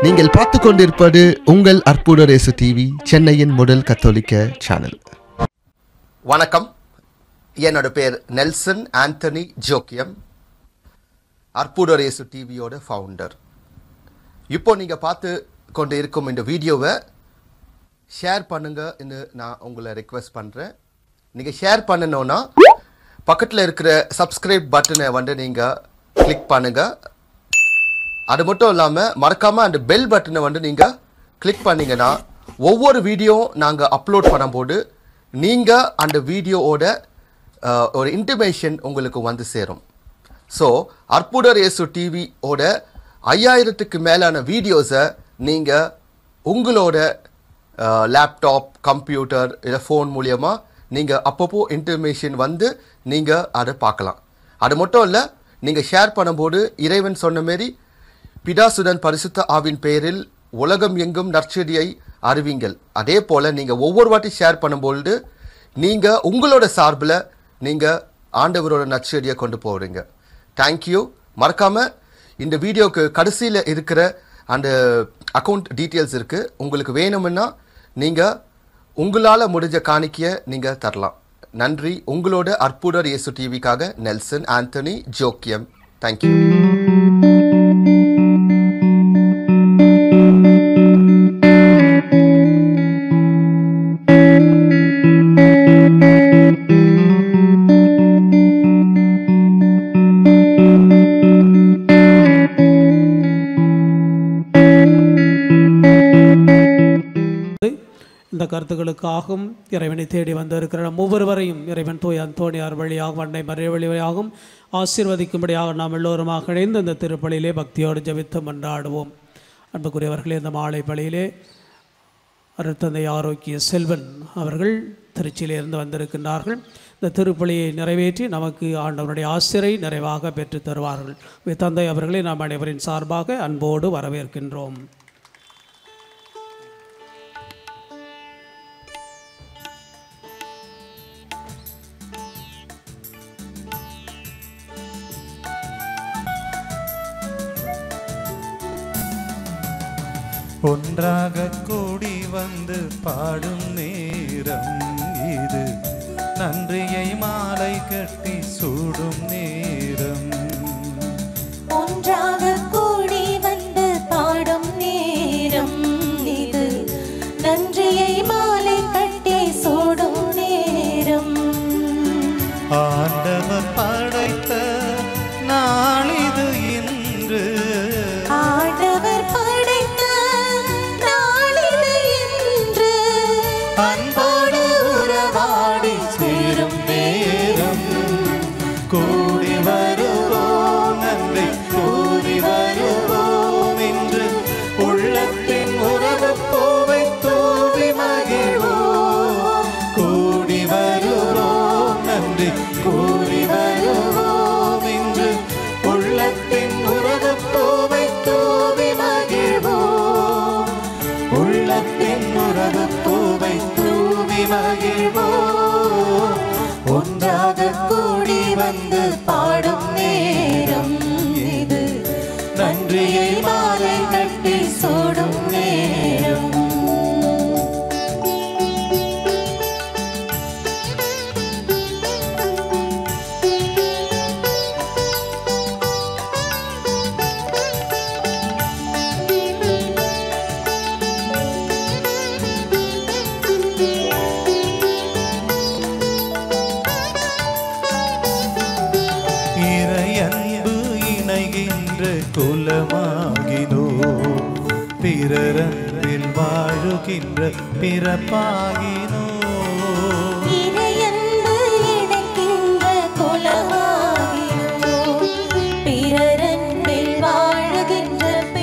நீங்கள் பார்த்து கொண்டிருப்பது உங்கள் அற்புத ரேசு டிவி சென்னையின் முதல் கத்தோலிக்க சேனல் வணக்கம் என்னோட பேர் நெல்சன் ஆண்டனி ஜோக்கியம் அற்புதரேசு டிவியோட ஃபவுண்டர் இப்போ நீங்கள் பார்த்து கொண்டு இருக்கும் இந்த வீடியோவை ஷேர் பண்ணுங்கன்னு நான் உங்களை ரெக்வெஸ்ட் பண்ணுறேன் நீங்கள் ஷேர் பண்ணணும்னா பக்கத்தில் இருக்கிற சப்ஸ்கிரைப் பட்டனை வந்து நீங்கள் கிளிக் பண்ணுங்கள் அது மட்டும் இல்லாமல் மறக்காமல் அந்த பெல் பட்டனை வந்து நீங்கள் கிளிக் பண்ணீங்கன்னா ஒவ்வொரு வீடியோ நாங்கள் அப்லோட் பண்ணும்போது நீங்கள் அந்த வீடியோவோட அஹ், ஒரு இன்டிமேஷன் உங்களுக்கு வந்து சேரும் ஸோ அற்புதர் இயேசு டிவியோட ஐயாயிரத்துக்கு மேலான வீடியோஸை நீங்கள் உங்களோட லேப்டாப் கம்ப்யூட்டர் இல்லை ஃபோன் மூலியமா நீங்கள் அப்பப்போ இன்டர்மேஷன் வந்து நீங்கள் அதை பார்க்கலாம் அது மட்டும் இல்லை நீங்கள் ஷேர் பண்ணும்போது இறைவன் சொன்ன மாரி பிதாசுடன் பரிசுத்த ஆவின் பெயரில் உலகம் எங்கும் நற்செடியை அறிவிங்கள் அதே போல் நீங்கள் ஒவ்வொரு வாட்டி ஷேர் பண்ணும்பொழுது நீங்கள் உங்களோட சார்பில் நீங்கள் ஆண்டவரோட நற்செடியை கொண்டு போகிறீங்க தேங்க்யூ மறக்காமல் இந்த வீடியோக்கு கடைசியில் இருக்கிற அந்த அக்கௌண்ட் டீட்டெயில்ஸ் இருக்குது உங்களுக்கு வேணும்னா நீங்கள் உங்களால் முடிஞ்ச காணிக்கையை நீங்கள் தரலாம் நன்றி உங்களோட அற்புதர் இயேசு டிவிக்காக நெல்சன் ஆண்டனி ஜோக்கியம் தேங்க்யூ இந்த கருத்துக்களுக்காகவும் இறைவனை தேடி வந்திருக்கிற நம் ஒவ்வொருவரையும் இறைவன் தூய் அந்தோணியார் வழியாகவும் அன்னை மறை வழியாகவும் ஆசீர்வதிக்கும்படியாக நாம் எல்லோருமாக இணைந்து இந்த திருப்பலியிலே பக்தியோடு ஜெபித்து மன்றாடுவோம் அன்புக்குரியவர்களே இந்த மாலை பலியிலே அருட்தந்தை ஆரோக்கிய செல்வன் அவர்கள் திருச்சியிலிருந்து வந்திருக்கின்றார்கள் இந்த திருப்பலியை நிறைவேற்றி நமக்கு ஆண்டவனுடைய ஆசிரை நிறைவாக பெற்றுத் தருவார்கள் இவை தந்தை அவர்களை நாம் அனைவரின் சார்பாக அன்போடு வரவேற்கின்றோம் ஒன்றாக கூடி வந்து பாடும் நேரம் இது நன்றியை மாலை கட்டி சூடும் நேரம் ஒன்றாக கூடி வந்து பாடும் நேரம் இது நன்றியை மாலை கட்டி சூடும் நேரம் ஆண்டவர் படைத்த நாளிது இன்று ஆண்டவர் படைத்த நாளிது இன்று அன்போடு உறவாடி சேரும் நேரம் கூடி வருவோம் நன்றி கூடி வருவோம் என்று உள்ளத்தின் உறவு பூவை தூவி மகிழ்வோம் கூடி வருவோம் நன்றி கூடி வருவோம் என்று உள்ளத்தின் உறவு பூவை தூவி மகிழ்வோம் உள்ளத்தின் உறவு பூவை தூவி மகிழ்வோம் ஒன்றாக கூடி வந்து பாடும் நேரம் இது நன்றியை மாலை கட்டி சூடும் நேரம் இறையன்பு இணைகின்ற குலமாகினோ பிறரன்பில் வாழுகின்ற பிறப்பாகினோ இறையன்பு இணைக்கின்ற குலமாகினோம். பிறரன்பில் வாழுகின்ற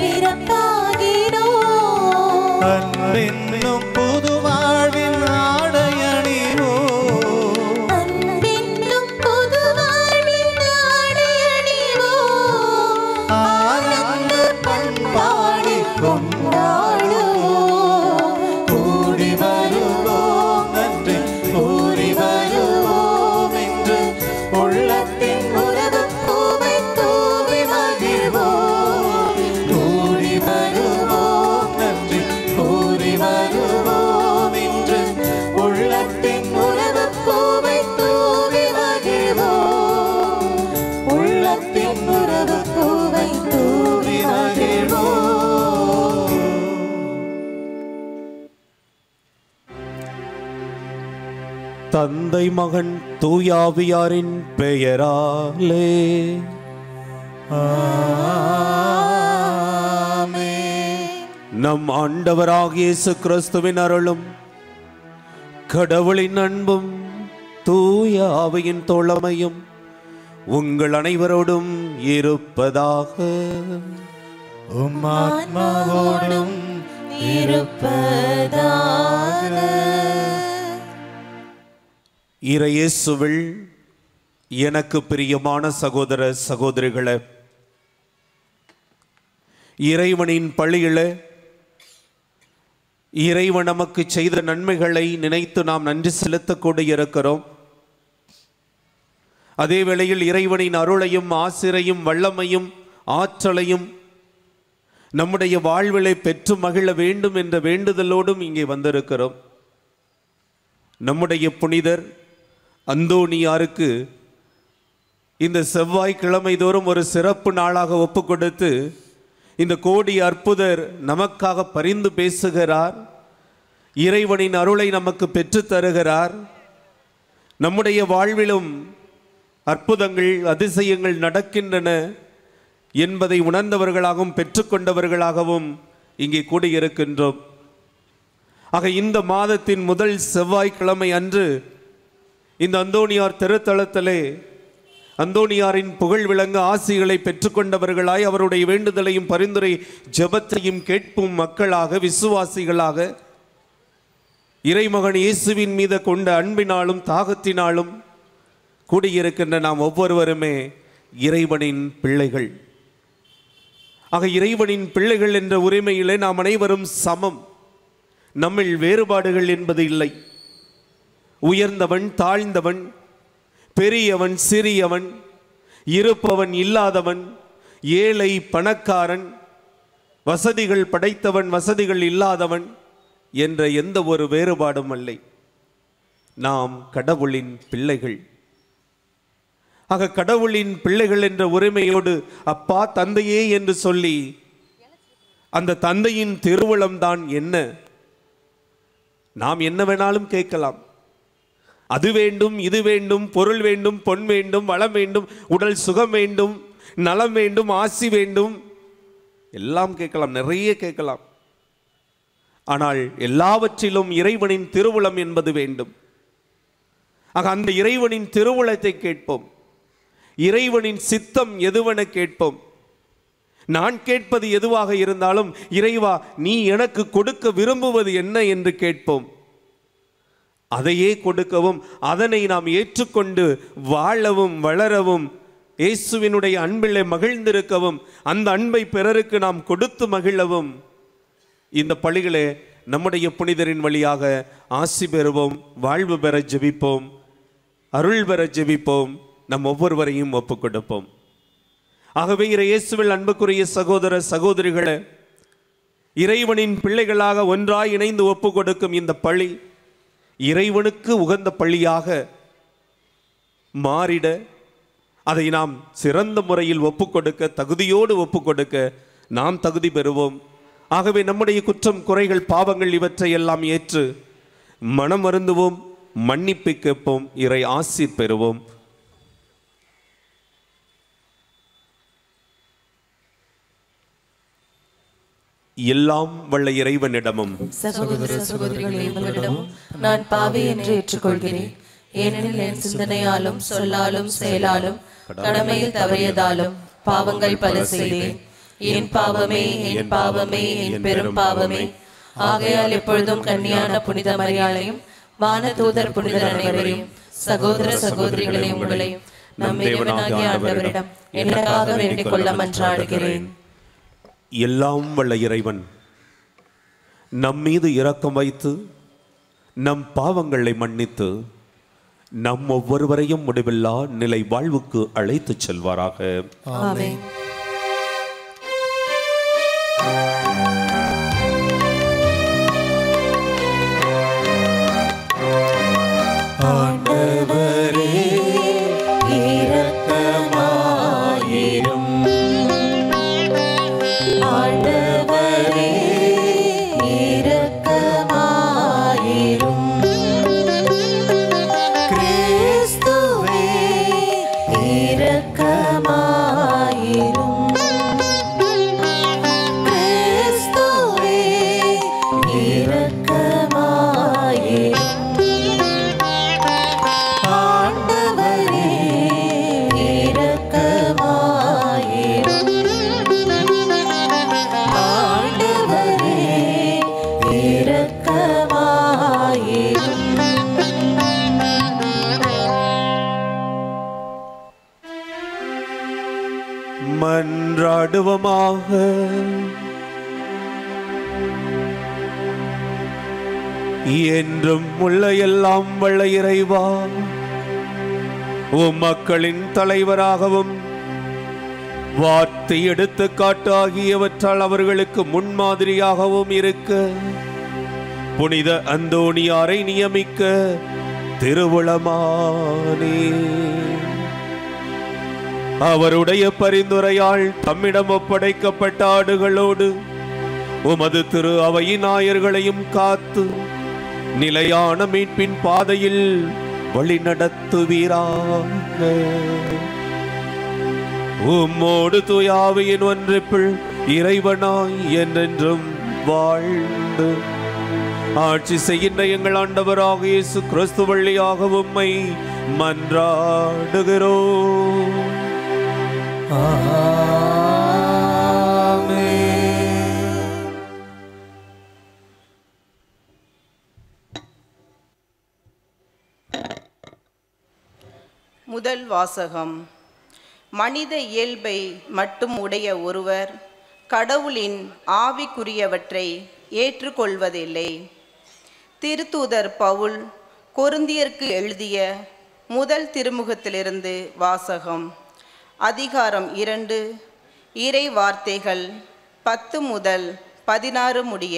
பிறப்பாகினோம். அன்பென்னும் புது வாழ்வின் ஆடையணிவோ அன்பென்னும் புது வாழ்வின் ஆடை அணிவோம். ஆனந்த பண்பாடி கொண்டாடுவோம். கூடி வருவோம் நன்றி கூறி வருவோம் என்று உள்ளத்தின் உறவு பூவை தூவி மகிழ்வோம் கூடி வருவோம் தந்தை மகன் தூயாவியாரின் பெயராலே நம் ஆண்டவராகிய இயேசு கிறிஸ்துவின் அருளும் கடவுளின் அன்பும் தூய ஆவியின் தோழமையும் உங்கள் அனைவரோடும் இருப்பதாக உம் ஆத்மாவோடும் இருப்பதாக இறையேசுவில் எனக்கு பிரியமான சகோதர சகோதரிகளே இறைவனின் பள்ளியில இறைவன் நமக்கு செய்த நன்மைகளை நினைத்து நாம் நன்றி செலுத்தக்கூடிய இருக்கிறோம் அதே வேளையில் இறைவனின் அருளையும் ஆசிரையும் வல்லமையும் ஆற்றலையும் நம்முடைய வாழ்விலை பெற்று மகிழ வேண்டும் என்ற வேண்டுதலோடும் இங்கே வந்திருக்கிறோம் நம்முடைய புனிதர் அந்தோணியாருக்கு இந்த செவ்வாய்க்கிழமை தோறும் ஒரு சிறப்பு நாளாக ஒப்பு கொடுத்து இந்த கோடி அற்புதர் நமக்காக பரிந்து பேசுகிறார் இறைவனின் அருளை நமக்கு பெற்றுத் தருகிறார் நம்முடைய வாழ்விலும் அற்புதங்கள் அதிசயங்கள் நடக்கின்றன என்பதை உணர்ந்தவர்களாகவும் பெற்றுக்கொண்டவர்களாகவும் இங்கே கூடியிருக்கின்றோம் ஆக இந்த மாதத்தின் முதல் செவ்வாய்க்கிழமை அன்று இந்த அந்தோணியார் திருத்தலத்திலே அந்தோணியாரின் புகழ் விளங்க ஆசிகளை பெற்றுக்கொண்டவர்களாய் அவருடைய வேண்டுதலையும் பரிந்துரை ஜெபத்தையும் கேட்பும் மக்களாக விசுவாசிகளாக இறைமகன் இயேசுவின் மீது கொண்ட அன்பினாலும் தாகத்தினாலும் கூடியிருக்கின்ற நாம் ஒவ்வொருவருமே இறைவனின் பிள்ளைகள் ஆக இறைவனின் பிள்ளைகள் என்ற உரிமையிலே நாம் அனைவரும் சமம் நம்மில் வேறுபாடுகள் என்பது இல்லை உயர்ந்தவன் தாழ்ந்தவன் பெரியவன் சிறியவன் இருப்பவன் இல்லாதவன் ஏழை பணக்காரன் வசதிகள் படைத்தவன் வசதிகள் இல்லாதவன் என்ற எந்த ஒரு வேறுபாடும் இல்லை நாம் கடவுளின் பிள்ளைகள் ஆக கடவுளின் பிள்ளைகள் என்ற உரிமையோடு அப்பா தந்தையே என்று சொல்லி அந்த தந்தையின் திருவுளம் தான் என்ன நாம் என்ன வேணாலும் கேட்கலாம் அது வேண்டும் இது வேண்டும் பொருள் வேண்டும் பொன் வேண்டும் வளம் வேண்டும் உடல் சுகம் வேண்டும் நலம் வேண்டும் ஆசி வேண்டும் எல்லாம் கேட்கலாம் நிறைய கேட்கலாம் ஆனால் எல்லாவற்றிலும் இறைவனின் திருவுளம் என்பது வேண்டும் ஆக அந்த இறைவனின் திருவுளத்தை கேட்போம் இறைவனின் சித்தம் எதுவென கேட்போம் நான் கேட்பது எதுவாக இருந்தாலும் இறைவா நீ எனக்கு கொடுக்க விரும்புவது என்ன என்று கேட்போம் அதையே கொடுக்கவும் அதனை நாம் ஏற்றுக்கொண்டு வாழவும் வளரவும் இயேசுவினுடைய அன்பிலே மகிழ்ந்திருக்கவும் அந்த அன்பை பிறருக்கு நாம் கொடுத்து மகிழவும் இந்த பள்ளிகளே நம்முடைய புனிதரின் வழியாக ஆசி பெறுவோம் வாழ்வு பெற ஜெபிப்போம் அருள் பெற ஜெபிப்போம் நம் ஒவ்வொருவரையும் ஒப்புக் கொடுப்போம் ஆகவே இறை இயேசுவில் அன்புக்குரிய சகோதர சகோதரிகளே இறைவனின் பிள்ளைகளாக ஒன்றாய் இணைந்து ஒப்புக் கொடுக்கும் இந்த பள்ளி இறைவனுக்கு உகந்த பள்ளியாக மாறிட அதை நாம் சிறந்த முறையில் ஒப்புக்கொடுக்க தகுதியோடு ஒப்புக்கொடுக்க நாம் தகுதி பெறுவோம் ஆகவே நம்முடைய குற்றம் குறைகள் பாவங்கள் இவற்றை எல்லாம் ஏற்று மனம் வருந்துவோம் மன்னிப்பு கேட்போம் இறை ஆசீர் பெறுவோம் எல்லாம் வல்ல இறைவனிடமும் சகோதர சகோதரிகளே உங்களிடமும் நான் பாவி என்று ஏற்றுக்கொள்கிறேன் ஏனெனில் என் சிந்தனையாலும் சொல்லாலும் செயலாலும் கடமையில் தவறியதாலும் பாவங்கள் பல செய்தேன் என் பாவமே என் பாவமே என் பெரும் பாவமே ஆகையால் எப்பொழுதும் கன்னியான புனித மரியாளையும் வான தூதர் புனிதர் அனைவரையும் சகோதர சகோதரிகளையும் உங்களையும் நம் இறைவனாகிய ஆண்டவரிடம் எனக்காக வேண்டிக் கொள்ள மன்றாடுகிறேன் எல்லாம் வல்ல இறைவன் நம் மீது இரக்கம் வைத்து நம் பாவங்களை மன்னித்து நம் ஒவ்வொருவரையும் முடிவில்லா நிலை வாழ்வுக்கு அழைத்துச் செல்வாராக ஆமென் ஆண்டவரே இரக்கமாயிரும் ஆண்டவரே இரக்கமாயிரும் என்றும் உள்ள எல்லாம் வல்ல இறைவா உம் மக்களின் தலைவராகவும் வார்த்தை எடுத்துக்காட்டு ஆகியவற்றால் அவர்களுக்கு முன்மாதிரியாகவும் இருக்க புனித அந்தோணியாரை நியமிக்க திருவுளமானே அவருடைய பரிந்துரையால் தம்மிடம் ஒப்படைக்கப்பட்ட ஆடுகளோடு உமது திரு அவையின் ஆயர்களையும் காத்து நிலையான மீட்பின் பாதையில் வழி நடத்துவீராக உம்மோடு தூயாவையின் ஒன்றிப்பிள் இறைவனாய் என்றென்றும் வாழ்ந்து ஆட்சி செய்கின்ற எங்கள் ஆண்டவராக இயேசு கிறிஸ்து வழியாக உம்மை மன்றாடுகிறோம் முதல் வாசகம் மனித இயல்பை மட்டும் உடைய ஒருவர் கடவுளின் ஆவிக்குரியவற்றை ஏற்றுக்கொள்வதில்லை திருத்தூதர் பவுல் கொருந்தியருக்கு எழுதிய முதல் திருமுகத்திலிருந்து வாசகம் அதிகாரம் இரண்டு இறை வார்த்தைகள் பத்து முதல் பதினாறு முடிய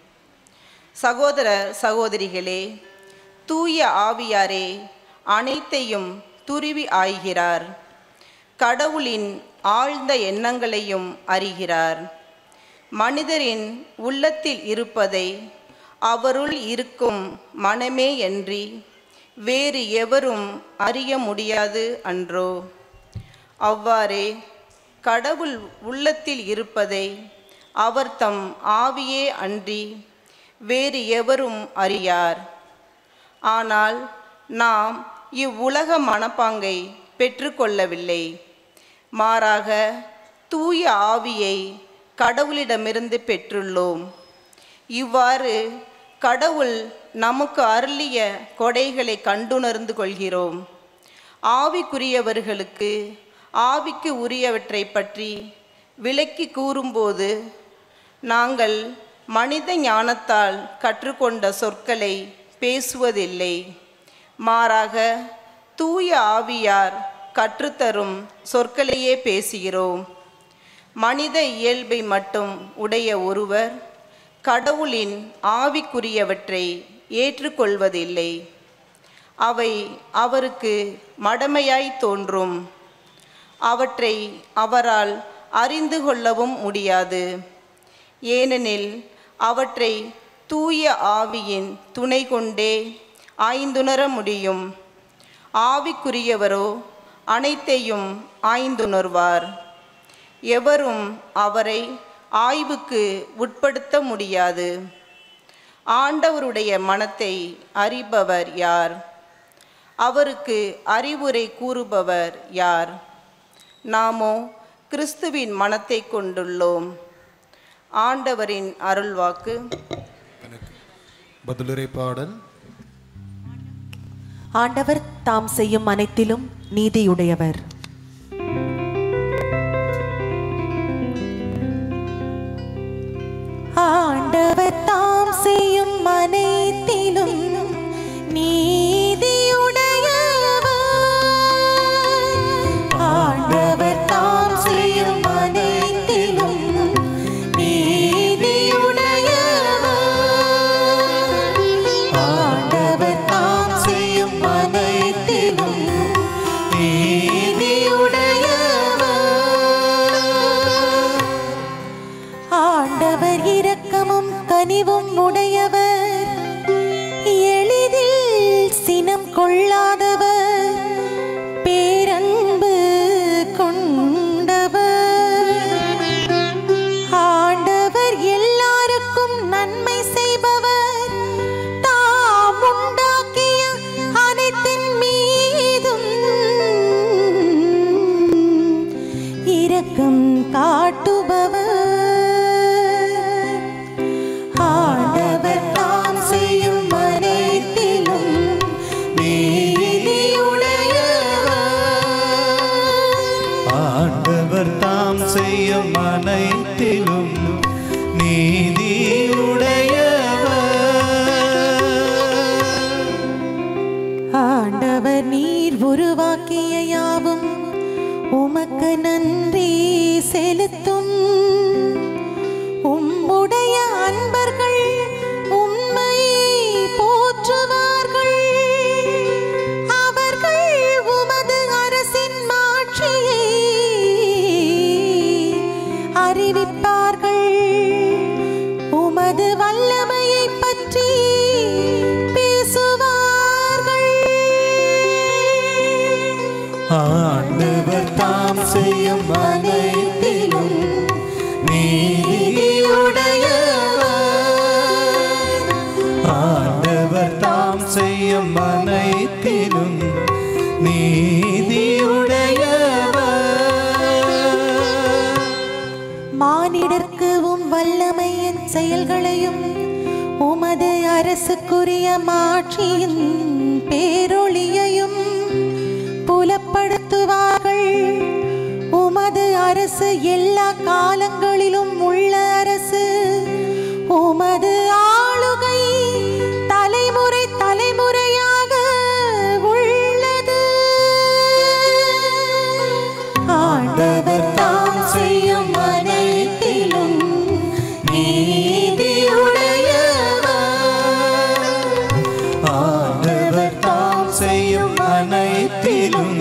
சகோதர சகோதரிகளே தூய ஆவியாரே அனைத்தையும் துருவி ஆய்கிறார் கடவுளின் ஆழ்ந்த எண்ணங்களையும் அறிகிறார் மனிதரின் உள்ளத்தில் இருப்பதை அவருள் இருக்கும் மனமே அன்றி வேறு எவரும் அறிய முடியாது அன்றோ அவ்வாறே கடவுள் உள்ளத்தில் இருப்பதை அவர் தம் ஆவியே அன்றி வேறு எவரும் அறியார் ஆனால் நாம் இவ்வுலக மனப்பாங்கை பெற்றுக்கொள்ளவில்லை மாறாக தூய ஆவியை கடவுளிடமிருந்து பெற்றுள்ளோம் இவ்வாறு கடவுள் நமக்கு அருளிய கொடைகளை கண்டுணர்ந்து கொள்கிறோம் ஆவிக்குரியவர்களுக்கு ஆவிக்கு உரியவற்றை பற்றி விளக்கி கூறும்போது நாங்கள் மனித ஞானத்தால் கற்றுக்கொண்ட சொற்களை பேசுவதில்லை மாறாக தூய ஆவியார் கற்றுத்தரும் சொற்களையே பேசுகிறோம் மனித இயல்பை மட்டும் உடைய ஒருவர் கடவுளின் ஆவிக்குரியவற்றை ஏற்றுக்கொள்வதில்லை அவை அவருக்கு மடமையாய் தோன்றும் அவற்றை அவரால் அறிந்து கொள்ளவும் முடியாது ஏனெனில் அவற்றை தூய ஆவியின் துணை கொண்டே ஆய்ந்துணர முடியும் ஆவிக்குரியவரோ அனைத்தையும் ஆய்ந்துணர்வார் எவரும் அவரை ஆய்வுக்கு உட்படுத்த முடியாது ஆண்டவருடைய மனத்தை அறிபவர் யார் அவருக்கு அறிவுரை கூறுபவர் யார் நாமோ கிறிஸ்துவின் மனத்தை கொண்டுள்ளோம் ஆண்டவரின் அருள்வாக்கு பதிலுரை பாடல் ஆண்டவர் தாம் செய்யும் அனைத்திலும் நீதியுடையவர் ஆண்டவர் தாம் செய்யும் அனைத்திலும் நீதியுடையவர் ஆண்டவர் தாம் செய்யும் அனைத்திலும் நீதியுடையவர் ஆண்டவர் தாம் செய்யும் அனைத்திலும் நீதியுடையவர் ஆண்டவர் இரக்கமும் கனிவும் உடையவர் எளிதில் சினம் கொள்ளாதவர் பேரன்பு கொண்டவர் ஆண்டவர் எல்லாருக்கும் நன்மை செய்பவர் தாம் உண்டாக்கிய அனைத்தின் மீதும் இரக்கம் காட்டுபவர் ஆண்டவர் தாம் செய்யும் அனைத்திலும் நீதியுடையவர் உடைய அன்பர்கள் உம்மை போற்றுவார்கள் அவர்கள் உமது அரசின் மாட்சியை அறிவிப்பார்கள் உமது வல்லமையை பற்றி பேசுவார்கள் ஆண்டவர் தாம் செய்யும் அனைத்திலும் நீதியுடையவர் ஆண்டவர் தாம் செய்யும் அனைத்திலும் நீதியுடையவர் மானிடர்க்கு உம் வல்லமையின் செயல்களையும் உமது அரசுக்குரிய மாட்சியின் பேரொளியையும் புலப்படுத்துவார்கள் உமது அரசு எல்லா காலங்களிலும் உள்ள அரசு உமது ஆளுகை தலைமுறை தலைமுறையாக உள்ளது ஆண்டவர் தாம் செய்யும் அனைத்திலும் நீதியுடையவர் ஆண்டவர் தாம் செய்யும் அனைத்திலும்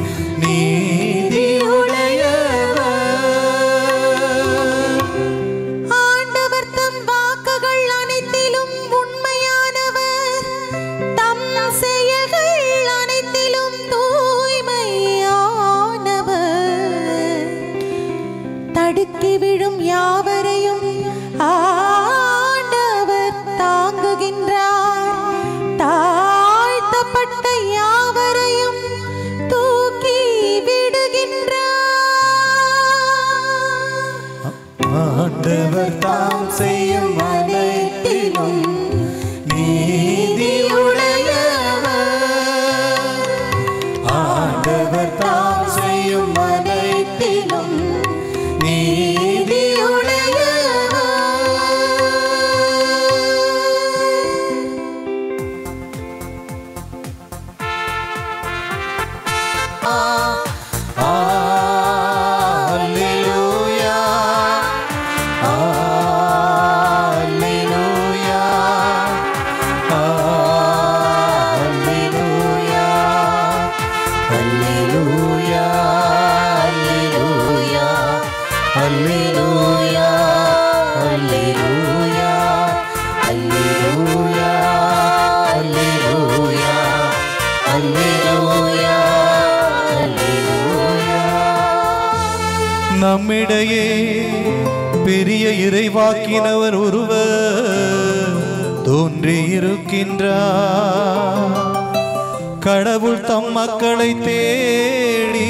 நீதியுடையவர் ஆண்டவர் தம் வாக்குகள் அனைத்திலும் உண்மையானவர் தம் செயல்கள் அனைத்திலும் தூய்மையானவர் தடுக்கி விழும் யாவரையும் ஆண்டவர் தாங்குகின்றார் தாழ்த்தப்பட்ட யாவரையும் தூக்கி விடுகின்றார் ஆண்டவர் தாம் செய்யும் அனைத்திலும் நீதியுடையவர் ஆண்டவர் தாம் செய்யும் அனைத்திலும் நீதியுடையவர் Alleluia. Alleluia. Alleluia. Alleluia. Alleluia. Alleluia. Alleluia. Alleluia. Alleluia. Alleluia. நம்மிடையே பெரிய இறைவாக்கினவர் ஒருவர் தோன்றியிருக்கின்றார் கடவுள் தம் மக்களை தேடி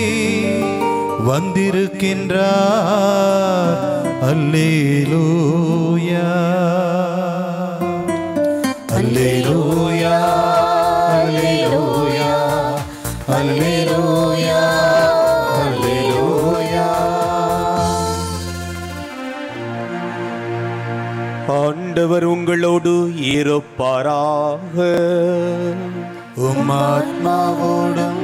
வந்திருக்கின்றார் அல்லேலூயா அல்லேலூயா அல்லேலூயா அல்லேலூயா அல்லேலூயா ஆண்டவர் உங்களோடு இருப்பாராக உம் ஆத்மாவோடும்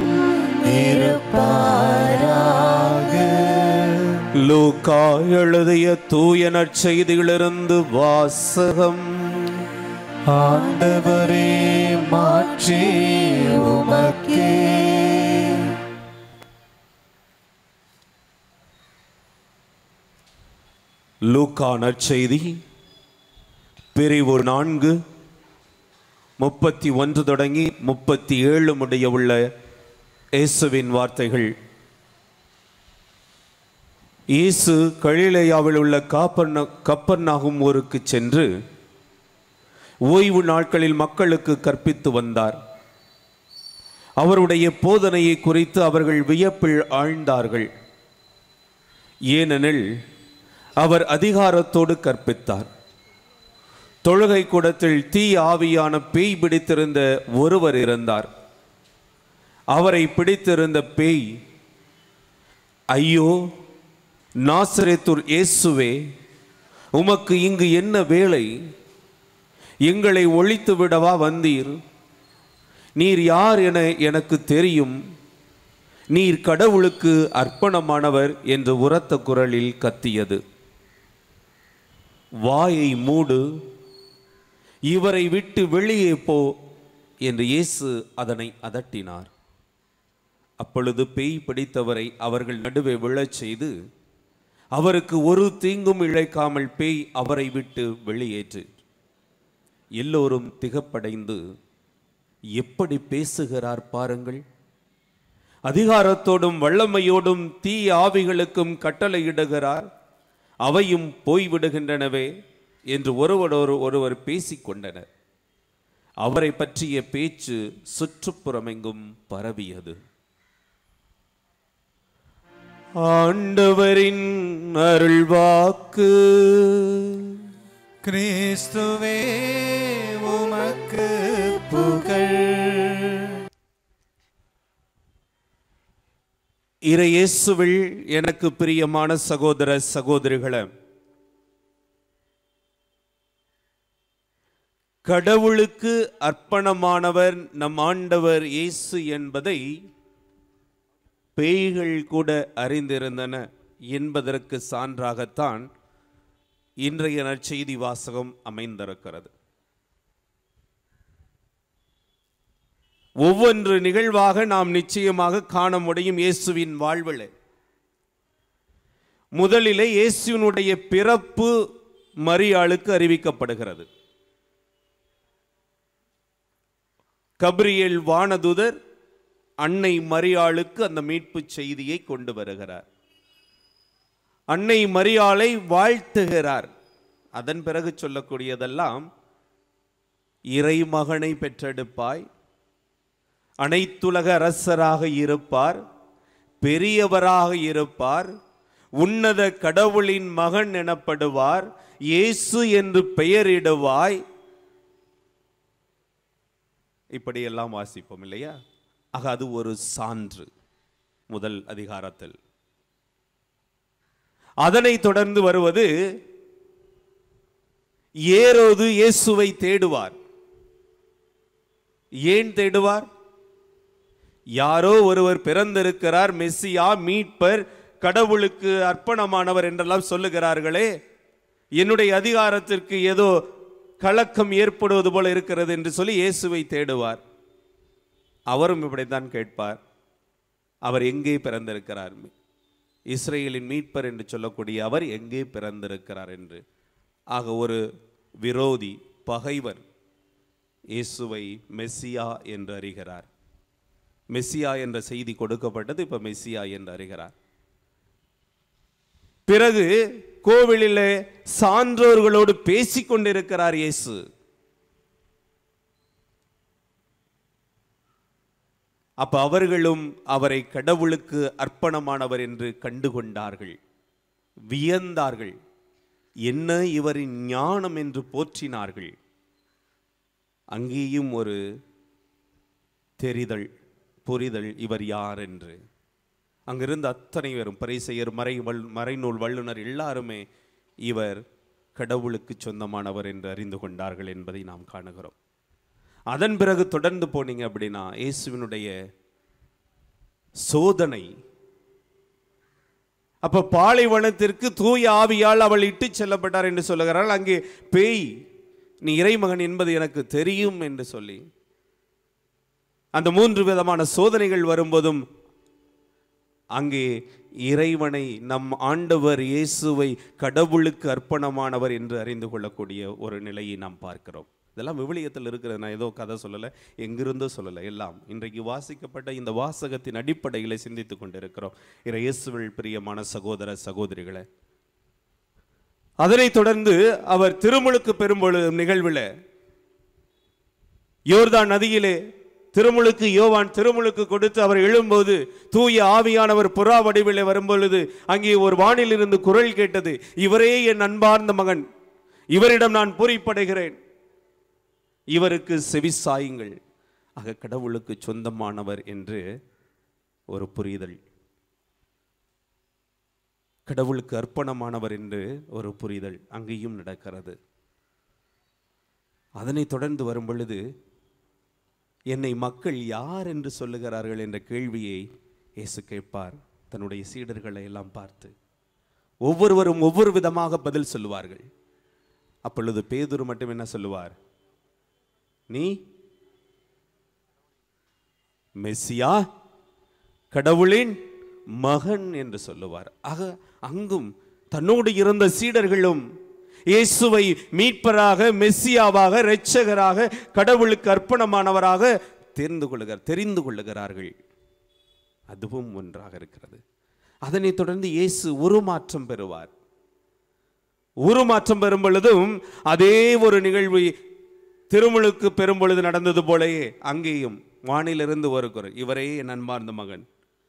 இருப்பாராக லூக்கா எழுதிய தூய நற்செய்தியிலிருந்து வாசகம் ஆண்டவரே மாற்றி உமக்கே லூக்கா நற்செய்தி பிரிவு நான்கு முப்பத்தி ஒன்று தொடங்கி முப்பத்தி ஏழு முடிய உள்ள இயேசுவின் வார்த்தைகள் இயேசு கலிலேயாவில் உள்ள காப்பர்ன கப்பர்நாகும் ஊருக்கு சென்று ஓய்வு நாட்களில் மக்களுக்கு கற்பித்து வந்தார் அவருடைய போதனையை குறித்து அவர்கள் வியப்பில் ஆழ்ந்தார்கள் ஏனெனில் அவர் அதிகாரத்தோடு கற்பித்தார் தொழுகை கூடத்தில் தீ ஆவியான பேய் பிடித்திருந்த ஒருவர் இருந்தார் அவரை பிடித்திருந்த பேய் ஐயோ நாசரேத்தூர் இயேசுவே உமக்கு இங்கு என்ன வேலை எங்களை ஒழித்து விடவா வந்தீர் நீர் யார் என எனக்கு தெரியும் நீர் கடவுளுக்கு அர்ப்பணமானவர் என்று உரத்த குரலில் கத்தியது வாயை மூடு இவரை விட்டு வெளியே போ என்று இயேசு அதனை அதட்டினார் அப்பொழுது பேய் பிடித்தவரை அவர்கள் நடுவே விழச் செய்து அவருக்கு ஒரு தீங்கும் இழைக்காமல் பேய் அவரை விட்டு வெளியேற்று எல்லோரும் திகப்படைந்து எப்படி பேசுகிறார் பாருங்கள் அதிகாரத்தோடும் வல்லமையோடும் தீ ஆவிகளுக்கும் கட்டளையிடுகிறார் அவையும் போய்விடுகின்றனவே என்று ஒருவரோடு ஒருவர் பேசிக் கொண்டனர் அவரை பற்றிய பேச்சு சுற்றுப்புறமெங்கும் பரவியது ஆண்டவரின் அருள்வாக்கு கிறிஸ்துவே உமக்கு புகழ் இறையேசுவில் எனக்கு பிரியமான சகோதர சகோதரிகளே கடவுளுக்கு அர்ப்பணமானவர் நம் ஆண்டவர் இயேசு என்பதை பேய்கள் கூட அறிந்திருந்தன என்பதற்கு சான்றாகத்தான் இன்றைய நற்செய்தி வாசகம் அமைந்திருக்கிறது ஒவ்வொன்று நிகழ்வாக நாம் நிச்சயமாக காண முடியும் இயேசுவின் வாழ்விலே முதலிலே இயேசுவினுடைய பிறப்பு மரியாளுக்கு அறிவிக்கப்படுகிறது கப்ரியேல் வானதுதர் அன்னை மரியாளுக்கு அந்த மீட்பு செய்தியை கொண்டு வருகிறார் அன்னை மரியாளை வாழ்த்துகிறார் அதன் பிறகு சொல்லக்கூடியதெல்லாம் இறைமகனை பெற்றெடுப்பாய் அனைத்துலக அரசராக இருப்பார் பெரியவராக இருப்பார் உன்னத கடவுளின் மகன் எனப்படுவார் இயேசு என்று பெயரிடுவாய் இப்படியெல்லாம் வாசிப்போம் இல்லையா ஆக அது ஒரு சான்று முதல் அதிகாரத்தில் அதனை தொடர்ந்து வருவது ஏரோது இயேசுவை தேடுவார் ஏன் தேடுவார் யாரோ ஒருவர் பிறந்திருக்கிறார் மெஸ்ஸியா மீட்பர் கடவுளுக்கு அர்ப்பணமானவர் என்றெல்லாம் சொல்லுகிறார்களே என்னுடைய அதிகாரத்திற்கு ஏதோ கலக்கம் ஏற்படுவது போல இருக்கிறது என்று சொல்லி இயேசுவை தேடுவார் அவரும் இப்படித்தான் கேட்பார் அவர் எங்கே பிறந்திருக்கிறார் இஸ்ரேலின் மீட்பர் என்று சொல்லக்கூடிய அவர் எங்கே பிறந்திருக்கிறார் என்று ஆக ஒரு விரோதி பகைவர் இயேசுவை மெஸ்ஸியா என்று அறிகிறார் மெஸ்ஸியா என்ற செய்தி கொடுக்கப்பட்டது இப்ப மெஸ்ஸியா என்று அறிகிறார் பிறகு கோவிலிலே சான்றோர்களோடு பேசிக் கொண்டிருக்கிறார் இயேசு அப்ப அவர்களும் அவரை கடவுளுக்கு அர்ப்பணமானவர் என்று கண்டுகொண்டார்கள் வியந்தார்கள் என்ன இவரின் ஞானம் என்று போற்றினார்கள் அங்கேயும் ஒரு தெரிதல் புரிதல் இவர் யார் என்று அங்கிருந்த அத்தனை பேரும் பரிசெயர் மறை வல் மறைநூல் வல்லுனர் எல்லாருமே இவர் கடவுளுக்கு சொந்தமானவர் என்று அறிந்து கொண்டார்கள் என்பதை நாம் காணுகிறோம் அதன் பிறகு தொடர்ந்து போனீங்க அப்படின்னா இயேசுவினுடைய சோதனை அப்ப பாலைவனத்திற்கு தூய ஆவியால் அவள் இட்டு செல்லப்பட்டார் என்று சொல்லுகிறாள் அங்கே பேய் நீ இறைமகன் என்பது எனக்கு தெரியும் என்று சொல்லி அந்த மூன்று விதமான சோதனைகள் வரும்போதும் அங்கே இறைவனை நம் ஆண்டவர் இயேசுவை கடவுளுக்கு அர்ப்பணமானவர் என்று அறிந்து கொள்ளக்கூடிய ஒரு நிலையை நாம் பார்க்கிறோம் இதெல்லாம் விவிலியத்தில் இருக்கிறது நான் ஏதோ கதை சொல்லலை எங்கிருந்தோ சொல்லலை எல்லாம் இன்றைக்கு வாசிக்கப்பட்ட இந்த வாசகத்தின் அடிப்படையில் சிந்தித்து கொண்டிருக்கிறோம் இறை இயேசுவில் பிரியமான சகோதர சகோதரிகளை அதனைத் தொடர்ந்து அவர் திருமுழுக்கு பெரும்பொழுது நிகழ்வில் யோர்தான் நதியிலே திருமுழுக்கு யோவான் திருமுழுக்கு கொடுத்து அவர் எழும்போது தூய ஆவியானவர் புறா வடிவிலே வரும்பொழுது அங்கே ஒரு வானிலிருந்து குரல் கேட்டது இவரே என் அன்பார்ந்த மகன் இவரிடம் நான் பூரிப்படைகிறேன் இவருக்கு செவிசாயுங்கள் ஆக கடவுளுக்கு சொந்தமானவர் என்று ஒரு புரிதல் கடவுளுக்கு அர்ப்பணமானவர் என்று ஒரு புரிதல் அங்கேயும் நடக்கிறது அதனைத் தொடர்ந்து வரும் பொழுது என்னை மக்கள் யார் என்று சொல்லுகிறார்கள் என்ற கேள்வியை இயேசு கேட்பார் தன்னுடைய சீடர்களை எல்லாம் பார்த்து ஒவ்வொருவரும் ஒவ்வொரு விதமாக பதில் சொல்லுவார்கள் அப்பொழுது பேதுரு மட்டும் என்ன சொல்லுவார் நீ மெஸ்ஸியா கடவுளின் மகன் என்று சொல்லுவார் ஆக அங்கும் தன்னோடு இருந்த சீடர்களும் இயேசுவை மீட்பராக மெஸ்ஸியாவாக இரட்சகராக கடவுளுக்கு அர்ப்பணமானவராக தெரிந்து கொள்ளுகிறார் தெரிந்து கொள்ளுகிறார்கள் அதுவும் ஒன்றாக இருக்கிறது அதனைத் தொடர்ந்து இயேசு உருமாற்றம் பெறுவார் உருமாற்றம் பெறும் பொழுதும் அதே ஒரு நிகழ்வு திருமுழுக்கு பெறும் பொழுது நடந்தது போலயே அங்கேயும் வானிலிருந்து ஒரு குரல் இவரே என் அன்பார்ந்த மகன்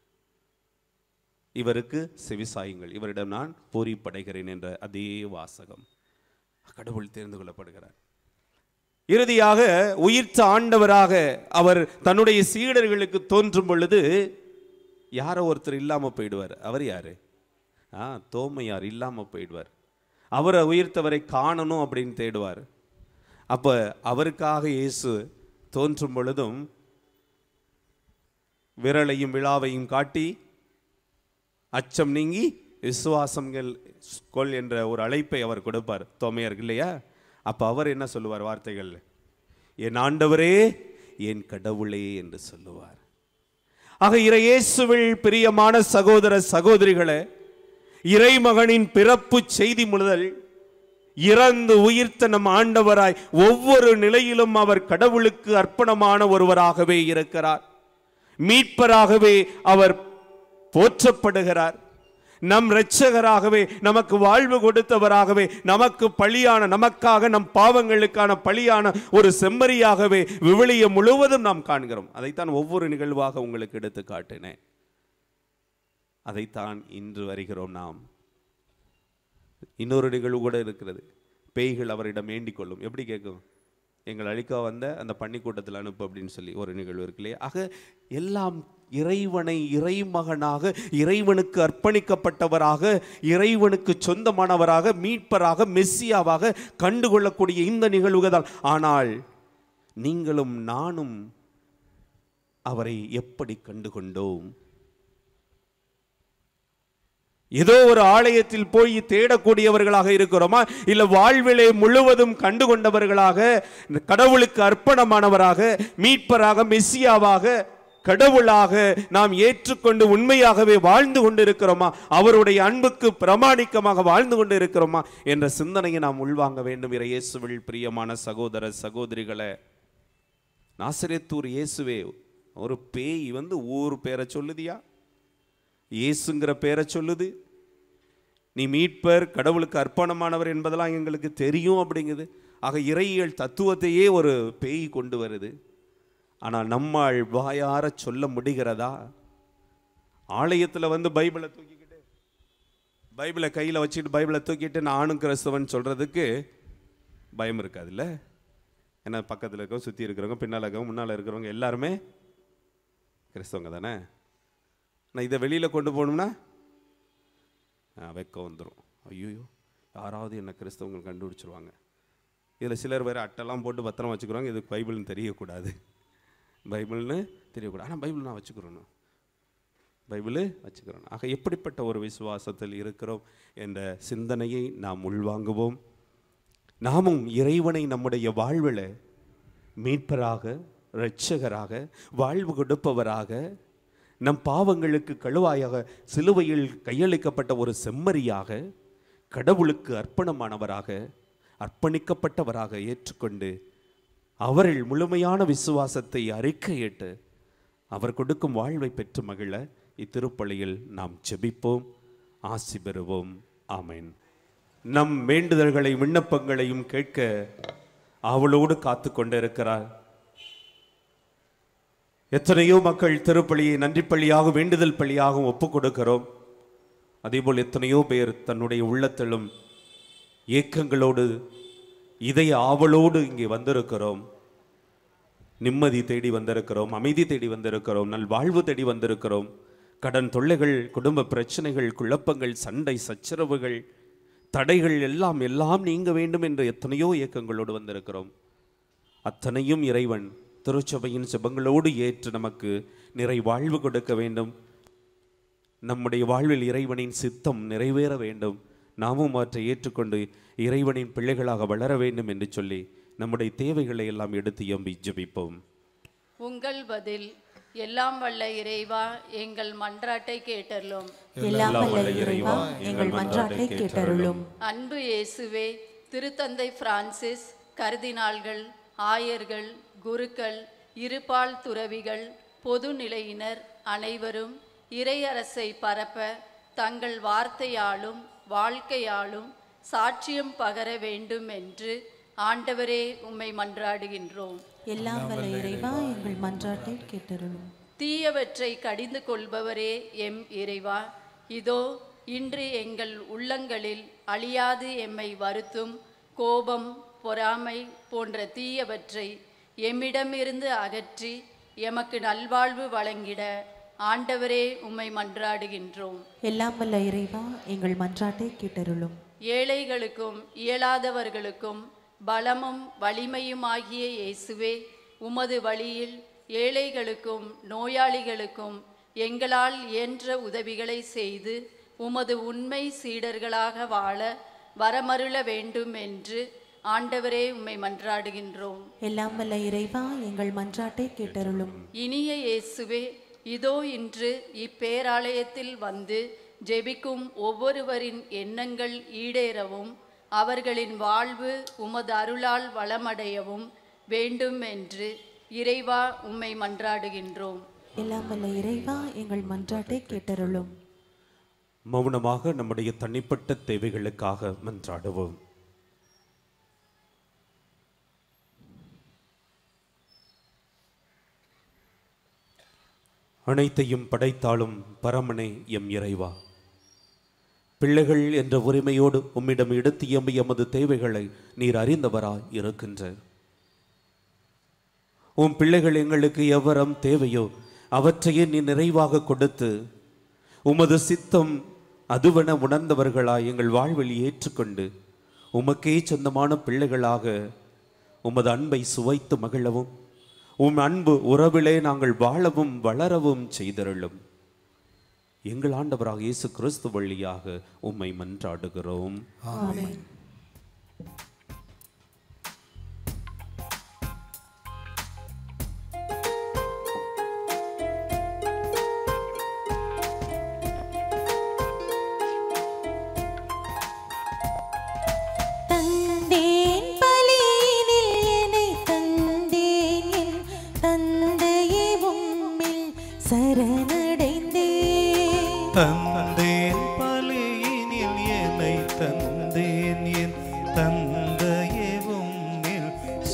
இவருக்கு செவிசாயுங்கள் இவரிடம் நான் பொறிப்படைகிறேன் என்ற அதே வாசகம் கடவுள் தெரிந்து கொள்ளப்படுகிறார் இறுதியாக உயிர்த்த ஆண்டவராக அவர் தன்னுடைய சீடர்களுக்கு தோன்றும் பொழுது யாரோ ஒருத்தர் இல்லாம போயிடுவார் அவர் யாரு ஆ தோமையார் இல்லாம போயிடுவார் அவரை உயிர்த்தவரை காணணும் அப்படின்னு தேடுவார் அப்ப அவருக்காக இயேசு தோன்றும் பொழுதும் விரலையும் விழாவையும் காட்டி அச்சம் நீங்கி விசுவாசங்கள் கொள் என்ற ஒரு அழைப்பை அவர் கொடுப்பார் தோமையாருக்கு இல்லையா அப்ப அவர் என்ன சொல்லுவார் வார்த்தைகள் என் ஆண்டவரே என் கடவுளே என்று சொல்லுவார் ஆக இறையேசுவில் பிரியமான சகோதர சகோதரிகளே இறைமகனின் பிறப்பு செய்தி முதல் இறந்து உயிர்த்த நம் ஆண்டவராய் ஒவ்வொரு நிலையிலும் அவர் கடவுளுக்கு அர்ப்பணமான ஒருவராகவே இருக்கிறார் மீட்பராகவே அவர் போற்றப்படுகிறார் நம் இரட்சகராகவே நமக்கு வாழ்வு கொடுத்தவராகவே நமக்கு பழியான நமக்காக நம் பாவங்களுக்கான பழியான ஒரு செம்மறியாகவே விவிலியம் முழுவதும் நாம் காண்கிறோம் அதைத்தான் ஒவ்வொரு நிகழ்வாக உங்களுக்கு எடுத்து காட்டினேன் அதைத்தான் இன்று வருகிறோம் நாம் இன்னொரு நிகழ்வு கூட இருக்கிறது பேய்கள் அவரிடம் வேண்டிக் கொள்ளும் எப்படி கேட்கும் எங்கள் அழிக்க வந்த அந்த பன்னிக்கூட்டத்தில் அனுப்பு அப்படின்னு சொல்லி ஒரு நிகழ்வு இருக்கு இல்லையா ஆக எல்லாம் இறைவனை இறைமகனாக இறைவனுக்கு அர்ப்பணிக்கப்பட்டவராக இறைவனுக்கு சொந்தமானவராக மீட்பராக மெஸ்ஸியாவாக கண்டுகொள்ளக்கூடிய இந்த நிகழ்வுகள் தான் ஆனால் நீங்களும் நானும் அவரை எப்படி கண்டுகொண்டோம் ஏதோ ஒரு ஆலயத்தில் போய் தேடக்கூடியவர்களாக இருக்கிறோமா இல்ல வாழ்விலே முழுவதும் கண்டுகொண்டவர்களாக இந்த கடவுளுக்கு அர்ப்பணமானவராக மீட்பராக மெஸ்ஸியாவாக கடவுளாக நாம் ஏற்றுக்கொண்டு உண்மையாகவே வாழ்ந்து கொண்டிருக்கிறோமா அவருடைய அன்புக்கு பிரமாணிக்கமாக வாழ்ந்து கொண்டு இருக்கிறோமா என்ற சிந்தனையை நாம் உள்வாங்க வேண்டும் இறை இயேசுவில் பிரியமான சகோதர சகோதரிகளை நாசரேத்தூர் இயேசுவே ஒரு பேய் வந்து ஊர் பேரை சொல்லுதியா இயேசுங்கிற பேரை சொல்லுது நீ மீட்பர் கடவுளுக்கு அர்ப்பணமானவர் என்பதெல்லாம் எங்களுக்கு தெரியும் அப்படிங்குது ஆக இறையியல் தத்துவத்தையே ஒரு பேய் கொண்டு வருது ஆனால் நம்மால் வாயார சொல்ல முடிகிறதா ஆலயத்தில் வந்து பைபிளை தூக்கிக்கிட்டு பைபிளை கையில் வச்சுக்கிட்டு பைபிளை தூக்கிட்டு நானும் கிறிஸ்தவன் சொல்கிறதுக்கு பயம் இருக்காதுல்ல ஏன்னா பக்கத்தில் இருக்கவங்க சுற்றி இருக்கிறவங்க பின்னால் இருக்கிறவங்க முன்னால் இருக்கிறவங்க எல்லாருமே கிறிஸ்தவங்க தானே நான் இதை வெளியில் கொண்டு போகணும்னா ஆ, வெக்கம் வந்துடும் ஐயோ யாராவது என்ன கிறிஸ்தவங்க கண்டுபிடிச்சிருவாங்க இதில் சிலர் வேறு அட்டெல்லாம் போட்டு பத்திரம் வச்சுக்கிறாங்க இது பைபிள்னு தெரியக்கூடாது பைபிள்னு தெரியக்கூடாது ஆனால் பைபிள் நான் வச்சுக்கிறோம் பைபிளு வச்சுக்கிறோம் ஆக எப்படிப்பட்ட ஒரு விசுவாசத்தில் இருக்கிறோம் என்ற சிந்தனையை நாம் உள்வாங்குவோம் நாமும் இறைவனை நம்முடைய வாழ்வில் மீட்பராக இரட்சகராக வாழ்வு கொடுப்பவராக நம் பாவங்களுக்கு கழுவாயாக சிலுவையில் கையளிக்கப்பட்ட ஒரு செம்மறியாக கடவுளுக்கு அர்ப்பணமானவராக அர்ப்பணிக்கப்பட்டவராக ஏற்றுக்கொண்டு அவரில் முழுமையான விசுவாசத்தை அறிக்கையிட்டு அவர் கொடுக்கும் வாழ்வை பெற்று மகிழ இத்திருப்பலியில் நாம் ஜெபிப்போம் ஆசி பெறுவோம் ஆமென் நம் வேண்டுதல்களை விண்ணப்பங்களையும் கேட்க அவளோடு காத்து கொண்டிருக்கிறார் எத்தனையோ மக்கள் திருப்பலியை நன்றி பள்ளியாக வேண்டுதல் பள்ளியாகவும் ஒப்புக் கொடுக்கிறோம் அதேபோல் எத்தனையோ பேர் தன்னுடைய உள்ளத்திலும் ஏக்கங்களோடு இதய ஆவலோடு இங்கே வந்திருக்கிறோம் நிம்மதி தேடி வந்திருக்கிறோம் அமைதி தேடி வந்திருக்கிறோம் நல் வாழ்வு தேடி வந்திருக்கிறோம் கடன் தொல்லைகள் குடும்ப பிரச்சனைகள் குழப்பங்கள் சண்டை சச்சரவுகள் தடைகள் எல்லாம் எல்லாம் நீங்க வேண்டும் என்று எத்தனையோ இயக்கங்களோடு வந்திருக்கிறோம் அத்தனையும் இறைவன் திருச்சபையின் செபங்களோடு ஏற்று நமக்கு நிறை வாழ்வு கொடுக்க வேண்டும் நம்முடைய வாழ்வில் இறைவனின் சித்தம் நிறைவேற வேண்டும் நாமும் அவற்றை ஏற்றுக்கொண்டு இறைவனின் பிள்ளைகளாக வளர வேண்டும் என்று சொல்லி நம்முடைய தேவைகளை எல்லாம் எடுத்து எம்பி ஜெபிப்போம் உங்கள் பதில் எல்லாம் வல்ல இறைவா எங்கள் மன்றாட்டை கேட்டருளும் எல்லாம் வல்ல இறைவா எங்கள் மன்றாட்டை கேட்டருளும் அன்பு இயேசுவே திருத்தந்தை பிரான்சிஸ் கர்தினால்கள் ஆயர்கள் குருக்கள் இருபால் துறவிகள் பொதுநிலையினர் அனைவரும் இறையரசை பரப்ப தங்கள் வார்த்தையாலும் வாழ்க்கையாலும் சாட்சியம் பகர வேண்டும் என்று ஆண்டவரே உம்மை மன்றாடுகின்றோம் எல்லாம் வல்ல இறைவா எங்கள் மன்றாட்டை கேட்டருளும் தீயவற்றை கடிந்து கொள்பவரே எம் இறைவா இதோ இன்று எங்கள் உள்ளங்களில் அழியாது எம்மை வருத்தும் கோபம் பொறாமை போன்ற தீயவற்றை எம்மிடமிருந்து அகற்றி எமக்கு நல்வாழ்வு வழங்கிட ஆண்டவரே உம்மை மன்றாடுகின்றோம் எல்லாம் வல்ல இறைவா எங்கள் மன்றாட்டை கேட்டருளும் ஏழைகளுக்கும் இயலாதவர்களுக்கும் பலமும் வலிமையுமாகிய இயேசுவே உமது வழியில் ஏழைகளுக்கும் நோயாளிகளுக்கும் எங்களால் இயன்ற உதவிகளை செய்து உமது உண்மை சீடர்களாக வாழ வரமருள வேண்டும் என்று ஆண்டவரே உம்மை மன்றாடுகின்றோம் எல்லாம் வல்ல இறைவா எங்கள் மன்றாட்டை கேட்டருளும் இனிய இயேசுவே இதோ இன்று இப்பேராலயத்தில் வந்து ஜெபிக்கும் ஒவ்வொருவரின் எண்ணங்கள் ஈடேறவும் அவர்களின் வாழ்வு உமது அருளால் வளமடையவும் வேண்டும் என்று இறைவா உம்மை மன்றாடுகின்றோம் எல்லாம் வல்ல இறைவா எங்கள் மன்றாட்டை கேட்டருளும் மௌனமாக நம்முடைய தனிப்பட்ட தேவைகளுக்காக மன்றாடுவோம் அனைத்தையும் படைத்தாலும் பரமனே எம் இறைவா பிள்ளைகள் என்ற உரிமையோடு உம்மிடம் எடுத்து எம்பி எமது தேவைகளை நீர் அறிந்தவராய் இருக்கின்ற உம் பிள்ளைகள் எங்களுக்கு எவ்வரம் தேவையோ அவற்றையே நீ நிறைவாக கொடுத்து உமது சித்தம் அதுவென உணர்ந்தவர்களாய் எங்கள் வாழ்வில் ஏற்றுக்கொண்டு உமக்கே சொந்தமான பிள்ளைகளாக உமது அன்பை சுவைத்து மகிழவும் உம் அன்பு உறவிலே நாங்கள் வாழவும் வளரவும் செய்தருளும் எங்கள் ஆண்டவராக இயேசு கிறிஸ்து வழியாக உம்மை மன்றாடுகிறோம் ஆமென் தந்தேன் பலியினில் என்னை தந்தேன் என் தந்தையே உம்மில் சரணடைந்தேன் தந்தேன் பலியினில் என்னை தந்தேன் என் தந்தையே உம்மில்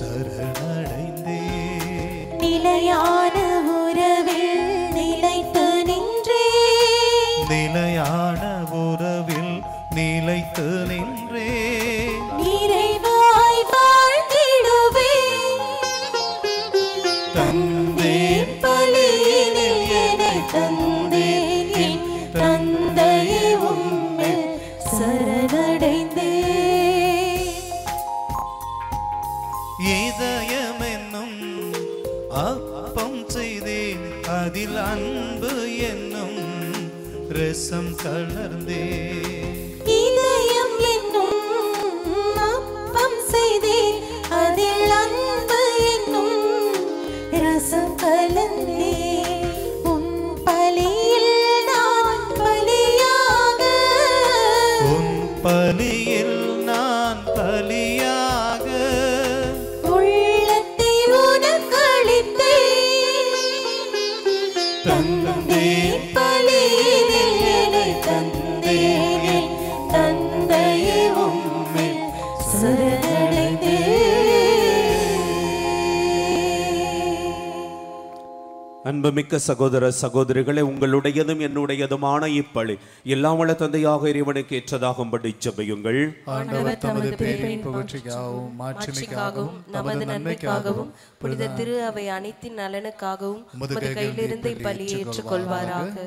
சரணடைந்தேன் நிலையான உறவில் நிலைத்து நின்றேன் நிலையான உறவில் நிலைத்து நின்றே நிறைவாய் வாழ்ந்திடுவேன் தந்தேன் பலியினில் என்னை தந்தேன் என் தந்தையே உம்மில் சரணடைந்தேன் இதயம் என்னும் அப்பம் செய்தேன் அதில் அன்பு என்னும் ரசம் கலர்ந்தேன் இதயம் என்னும் அப்பம் செய்தேன் அதில் அன்பு என்னும் ரசம் கலந்தேன் உன் பலியில் நான் பலியாக உன் பலியில் நான் பலியாக உள்ளத்தை உனக்களித்தேன் தந்தேன் பலியினில் என்னை தந்தேன் என் தந்தையே உம்மில் சரணடைந்தேன் அன்புமிக்க சகோதர சகோதரிகளே உங்களுடையதும் என்னுடையதுமான இப்பழி எல்லாம் வள தந்தையாக இறைவனுக்கு ஏற்றதாகும்படி ஜெபியுங்கள் ஆண்டவர் தமது பேரின் புகழ்ச்சிக்காகவும் மாட்சிமைக்காகவும் நமது நன்மைக்காகவும் புனித திரு அவை அனைத்தின் நலனுக்காகவும் உமது கையிலிருந்து இப்பலியை ஏற்றுக்கொள்வாராக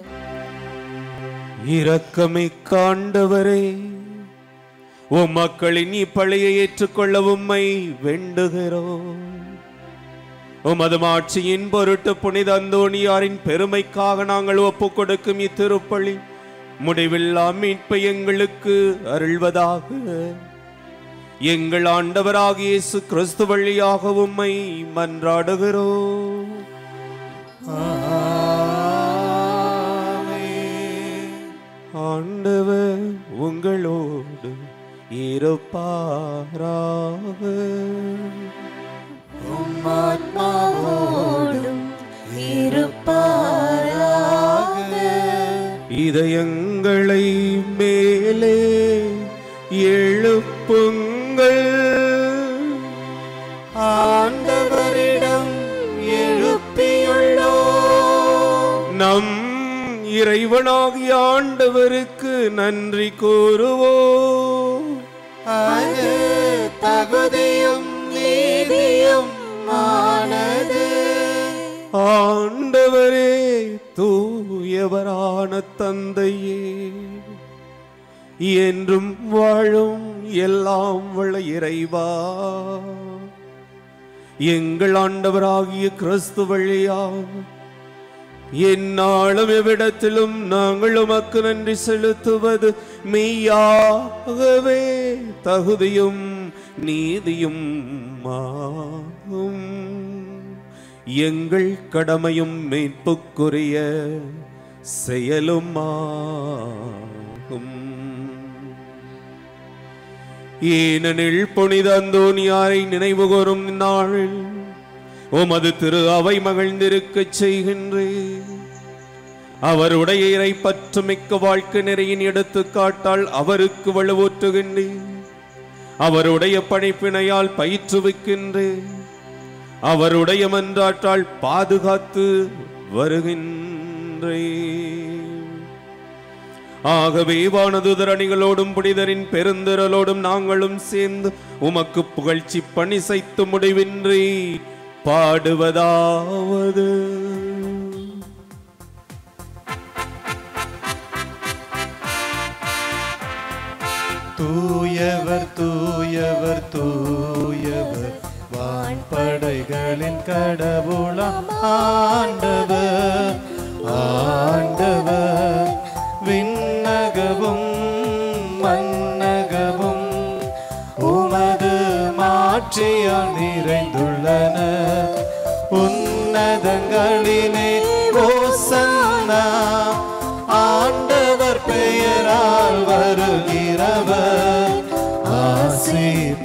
இரக்கமிக்க ஆண்டவரே உம் மக்களின் இப்பழியை ஏற்றுக்கொள்ள உம்மை வேண்டுகிறோம் உமது மாட்சியின் பொருட்டு புனித அந்தோணியாரின் பெருமைக்காக நாங்கள் ஒப்புக் கொடுக்கும் இத்திருப்பலி முடிவில்லா மீட்பை எங்களுக்கு அருள்வதாக எங்கள் ஆண்டவராகிய இயேசு கிறிஸ்து வழியாக உம்மை மன்றாடுகிறோம் ஆண்டவர் உங்களோடு இருப்பாராக ஆத்மாவோடும் இருப்பாராக இதயங்களை மேலே எழுப்புங்கள் ஆண்டவரிடம் எழுப்பியுள்ளோ நம் இறைவனாகிய ஆண்டவருக்கு நன்றி கூறுவோம் அது தகுதியும் நீதியும் ஆனது ஆண்டவரே தூயவரான தந்தையே என்றும் வாழும் எல்லாம் வள இறைவா எங்கள் ஆண்டவராகிய கிறிஸ்து வழியாக எந்நாளும் எவ்விடத்திலும் நாங்கள் உமக்கு நன்றி செலுத்துவது மெய்யாகவே தகுதியும் நீதியும் ஆகும் எங்கள் கடமையும் மீட்புக்குரிய செயலும் ஆகும் ஏனெனில் புனித அந்தோனியாரை நினைவுகூரும் நாளில் உமது திரு அவை மகிழ்ந்திருக்கச் செய்கின்றேன் அவருடைய இறை பற்றுமிக்க வாழ்க்கை நிறையின் எடுத்துக்காட்டால் அவருக்கு வலுவூற்றுகின்றேன் அவருடைய பணிப்பினையால் பயிற்றுவிக்கின்றேன் அவருடைய மன்றாற்றால் பாதுகாத்து வருகின்றேன் ஆகவே வானதுதர் அணிகளோடும் புனிதரின் பெருந்திரலோடும் நாங்களும் சேர்ந்து உமக்கு புகழ்ச்சி பணி செய்து முடிவின்றி பாடுவதாவது தூயவர் தூயவர் தூயவர் வான்படைகளின் கடவுளாம் ஆண்டவர் ஆண்டவர் விண்ணகமும் மன்னகமும் உமது மாட்சியால் நிறைந்துள்ளன உன்னதங்களிலே ஓசன்னா ஆண்டவர் பெயரால் வருகிறவர் ஆசி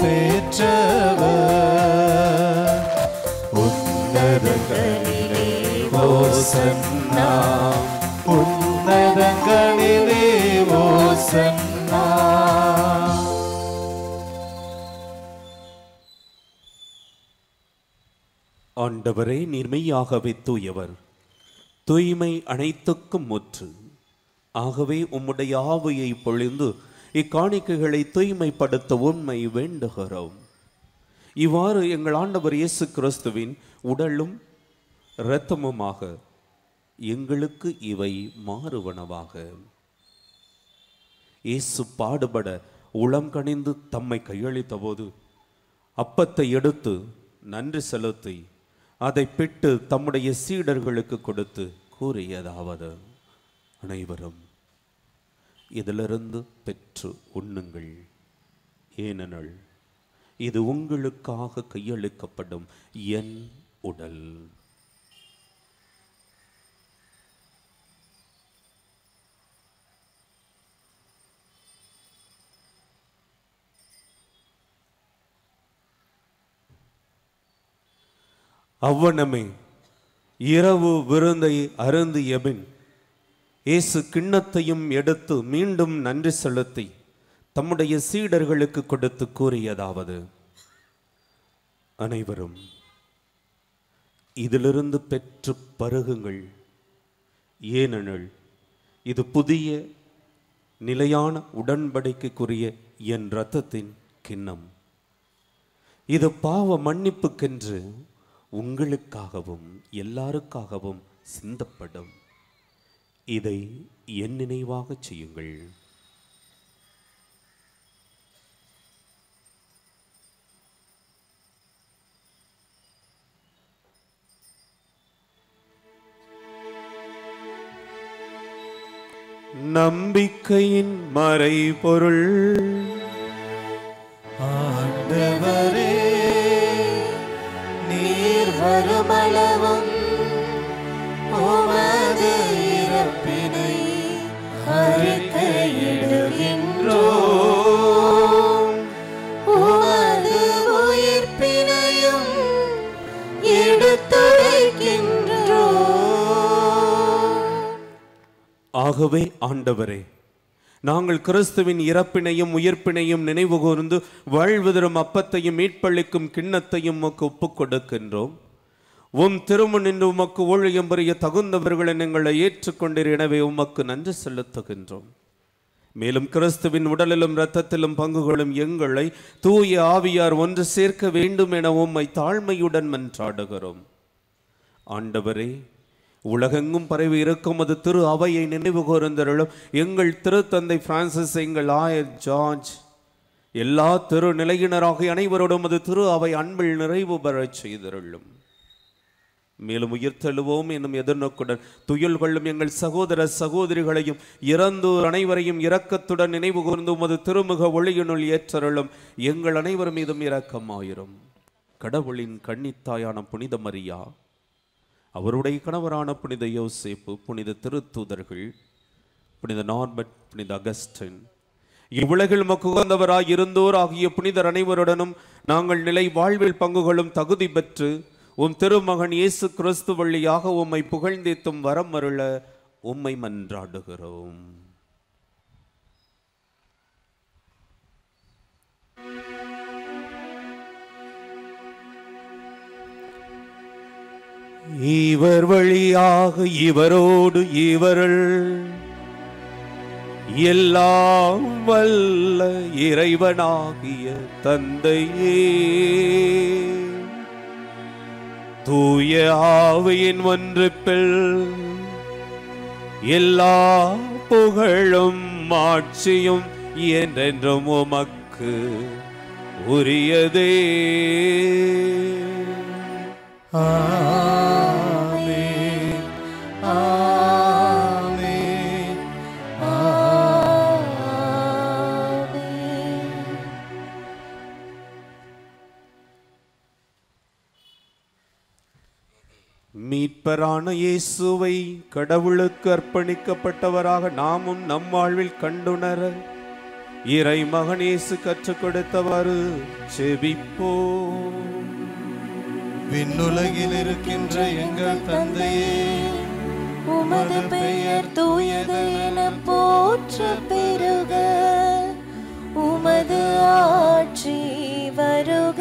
பெற்றவர் உன்னதங்களிலே ஓசன்னா உன்னதங்களிலே ஓசன்னா ஆண்டவரே நீர்மையாகவே தூயவர் தூய்மை அனைத்துக்கும் முற்று ஆகவே உம்முடைய ஆவியை பொழிந்து இக்காணிக்கைகளை தூய்மைப்படுத்த உண்மை வேண்டுகிறோம் இவ்வாறு எங்கள் ஆண்டவர் இயேசு கிறிஸ்துவின் உடலும் இரத்தமுமாக எங்களுக்கு இவை மாறுவனவாக இயேசு பாடுபட உளம் கனிந்து தம்மை கையளித்த போது அப்பத்தை எடுத்து நன்றி செலுத்தி அதை பிட்டு தம்முடைய சீடர்களுக்கு கொடுத்து கூறியதாவது அனைவரும் இதிலிருந்து பெற்று உண்ணுங்கள் ஏனெனில் இது உங்களுக்காக கையளிக்கப்படும் என் உடல் அவ்வனமே இரவு விருந்தை அருந்திய பின் இயேசு கிண்ணத்தையும் எடுத்து மீண்டும் நன்றி செலுத்தி தம்முடைய சீடர்களுக்கு கொடுத்து கூறியதாவது அனைவரும் இதிலிருந்து பெற்று பருகுங்கள் ஏனெனில் இது புதிய நிலையான உடன்படிக்கைக்குரிய என் இரத்தத்தின் கிண்ணம் இது பாவ மன்னிப்புக்கென்று உங்களுக்காகவும் எல்லாருக்காகவும் சிந்தப்படும் இதை என் நினைவாகச் செய்யுங்கள் நம்பிக்கையின் மறைபொருள் ஆண்டவரே நீர் வருமளவும் உமது இறப்பினை அறிக்கையிடுகின்றோம் உமது உயிர்ப்பினையும் எடுத்துரைக்கின்றோம் ஆகவே ஆண்டவரே நாங்கள் கிறிஸ்துவின் இறப்பினையும் உயிர்ப்பினையும் நினைவு கூர்ந்து வாழ்வுதரும் அப்பத்தையும் மீட்பளிக்கும் கிண்ணத்தையும் உமக்கு ஒப்புக் கொடுக்கின்றோம் உம் திருமணின்று உமக்கு ஊழியம் புரிய தகுந்தவர்களை எங்களை ஏற்றுக்கொண்டீர் எனவே உமக்கு நன்றி செலுத்துகின்றோம் மேலும் கிறிஸ்துவின் உடலிலும் இரத்தத்திலும் பங்குகளும் எங்களை தூய ஆவியார் ஒன்று சேர்க்க வேண்டும் என உம்மை தாழ்மையுடன் மன்றாடுகிறோம் ஆண்டவரே உலகெங்கும் பரவி இருக்கும் அது திரு அவையை நினைவு கூர்ந்தருளும் எங்கள் திருத்தந்தை பிரான்சிஸ் எங்கள் ஆயர் ஜார்ஜ் எல்லா திரு நிலையினராகிய அனைவரோடும் அது திரு அவை அன்பில் நிறைவு பெறச் செய்தருளும் மேலும் உயிர்த்தெழுவோம் என்னும் எதிர்நோக்குடன் துயில் கொள்ளும் எங்கள் சகோதர சகோதரிகளையும் இறந்தோர் அனைவரையும் இரக்கத்துடன் நினைவு கூர்ந்து உமது திருமுக ஒளியினுள் ஏற்றருளும் எங்கள் அனைவர் மீதும் இரக்கமாயிரும் கடவுளின் கன்னித்தாயான புனித மரியா அவருடைய கணவரான புனித யோசேப்பு புனித திருத்தூதர்கள் புனித நார்பட் புனித அகஸ்டின் இவ்வுலகில் மக்கு உகந்தவராய் இருந்தோர் ஆகிய புனிதர் அனைவருடனும் நாங்கள் நிலை வாழ்வில் பங்குகளும் தகுதி பெற்று உம் திருமகன் இயேசு கிறிஸ்து வழியாக உம்மை புகழ்ந்தேத்தும் வரம் அருள உம்மை மன்றாடுகிறோம் இவர் வழியாக இவரோடு இவருள் எல்லாம் வல்ல இறைவனாகிய தந்தையே தூய ஆவியின் ஒன்றுப்பில் எல்லா புகழும் ஆட்சியும் என்றென்றும் உமக்கு உரியதே ஆமென் ஆமென் மீட்பரான இயேசுவை கடவுளுக்கு அர்ப்பணிக்கப்பட்டவராக நாமும் நம் வாழ்வில் கண்டுணர இறை மகன் இயேசு கற்றுக் கொடுத்தவாறு செபிப்போம் விண்ணுலகில் இருக்கின்ற எங்கள் தந்தையே உமது பெயர் தூயது என போற்ற பெருக உமது ஆட்சி வருக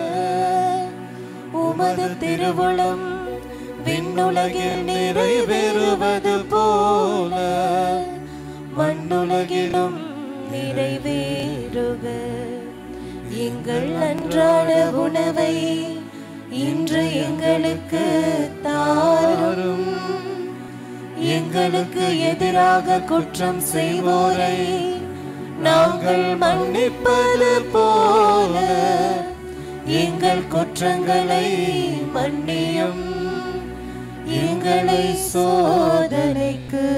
உமது திருவுளம் விண்ணுலகில் நிறைவேறுவது போல மண்ணுலகிலும் நிறைவேறுக எங்கள் அன்றாட உணவை இன்று எங்களுக்கு தாரும் எங்களுக்கு எதிராக குற்றம் செய்வோரை நாங்கள் மன்னிப்பது போல எங்கள் குற்றங்களை மன்னியும் எங்களை சோதனைக்கு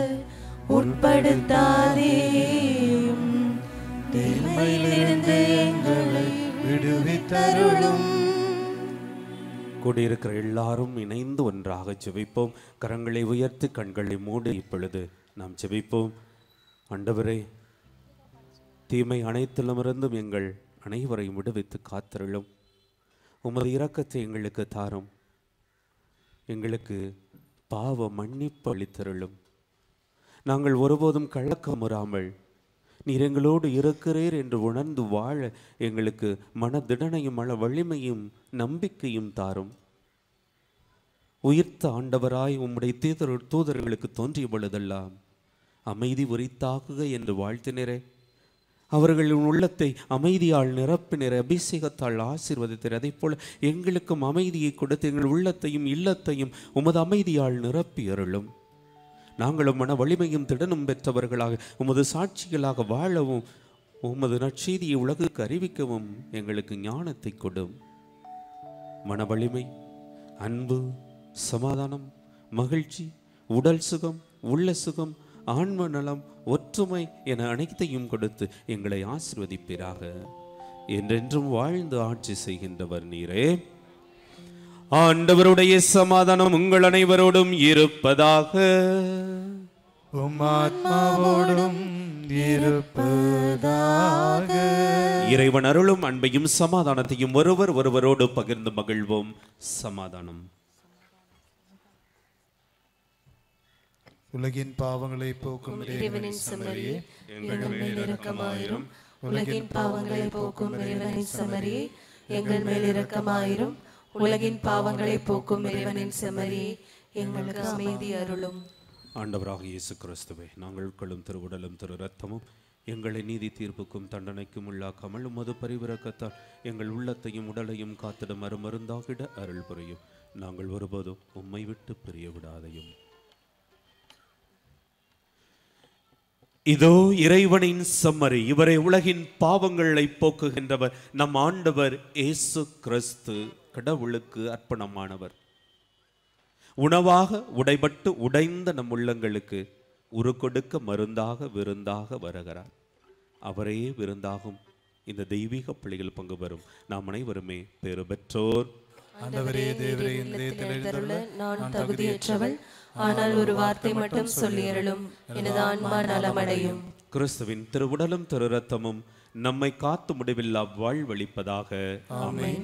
உட்படுத்தாதேயும் தீமையிலிருந்து எங்களை விடுவித்தருளும் கூடியிருக்கிற எல்லாரும் இணைந்து ஒன்றாக ஜெபிப்போம் கரங்களை உயர்த்தி கண்களை மூடி இப்பொழுது நாம் ஜெபிப்போம் ஆண்டவரே தீமை அனைத்திலுமிருந்தும் எங்கள் அனைவரையும் விடுவித்து காத்தருளும் உமது இரக்கத்தை எங்களுக்கு தாரும் எங்களுக்கு பாவ மன்னிப்பு அளித்தருளும் நாங்கள் ஒருபோதும் கள்ளக்கமுறாமல் நீர் எங்களோடு இருக்கிறீர் என்று உணர்ந்து வாழ எங்களுக்கு மனதிடனையும் மன வலிமையும் நம்பிக்கையும் தாரும் உயிர்த்த ஆண்டவராய் உம்முடைய தீதர் தூதர்களுக்கு தோன்றிய பொழுதெல்லாம் அமைதி உரித்தாகுக என்று வாழ்த்தினரே அவர்களின் உள்ளத்தை அமைதியால் நிரப்பினர் அபிஷேகத்தால் ஆசீர்வதித்தர் அதைப் போல எங்களுக்கும் அமைதியை கொடுத்து எங்கள் உள்ளத்தையும் இல்லத்தையும் உமது அமைதியால் நிரப்பி அருளும் நாங்களும் மன வலிமையும் திடனும் பெற்றவர்களாக உமது சாட்சிகளாக வாழவும் உமது நற்செய்தியை உலகுக்கு அறிவிக்கவும் எங்களுக்கு ஞானத்தை கொடும் மன வலிமை அன்பு சமாதானம் மகிழ்ச்சி உடல் சுகம் உள்ள சுகம் ஆன்ம நலம் ஒற்றுமை என அனைத்தையும் கொடுத்து எங்களை ஆசிர்வதிப்பீராக என்றென்றும் வாழ்ந்து ஆட்சி செய்கின்றவர் நீரே ஆண்டவருடைய சமாதானம் உங்கள் அனைவரோடும் இருப்பதாக உம் ஆத்மாவோடும் இருப்பதாக இறைவன் அருளும் அன்பையும் சமாதானத்தையும் ஒருவர் ஒருவரோடு பகிர்ந்து மகிழ்வோம் சமாதானம் உலகின் பாவங்களை போக்கும் இறைவனின் செம்மறியே எங்கள் மேல் இரக்கமாயிரும் உலகின் பாவங்களை போக்கும் இறைவனின் செம்மறியே எங்கள் மேல் இரக்கமாயிரும் உலகின் பாவங்களை போக்கும் இறைவனின் செம்மறியே எங்களுக்கு அமைதி அருளும் ஆண்டவராக இயேசு கிறிஸ்துவே நாங்கள் கொள்ளும் திருவுடலும் திரு ரத்தமும் எங்களை நீதி தீர்ப்புக்கும் தண்டனைக்கும் உள்ளாக்காமல் உமது பரிவிறக்கத்தால் எங்கள் உள்ளத்தையும் உடலையும் காத்திடும் அருமருந்தாகிட அருள் புரியும் நாங்கள் ஒருபோதும் உம்மை விட்டு பிரிய விடாதையும் இதோ இறைவனின் செம்மறி இவரை உலகின் பாவங்களை போக்குகின்றவர் நம் ஆண்டவர் இயேசு கிறிஸ்து கடவுளுக்கு அர்ப்பணமானவர் உணவாக உடைபட்டு உடைந்த நம் உள்ளங்களுக்கு உரு கொடுக்க மருந்தாக விருந்தாக வருகிறார் அவரே விருந்தாகும் இந்த தெய்வீக பிள்ளைகள் பங்கு பெறும் நாம் அனைவருமே பெரு பெற்றோர் ஆண்டவரே தேவரே இந்த இல்லத்தில் எழுந்தருள நான் தகுதியற்றவள் ஆனால் ஒரு வார்த்தை மட்டும் சொல்லியருளும் எனது ஆன்மா நலமடையும் கிறிஸ்துவின் திருவுடலும் திரு ரத்தமும் நம்மை காத்து முடிவில்லா வாழ்வளிப்பதாக ஆமென்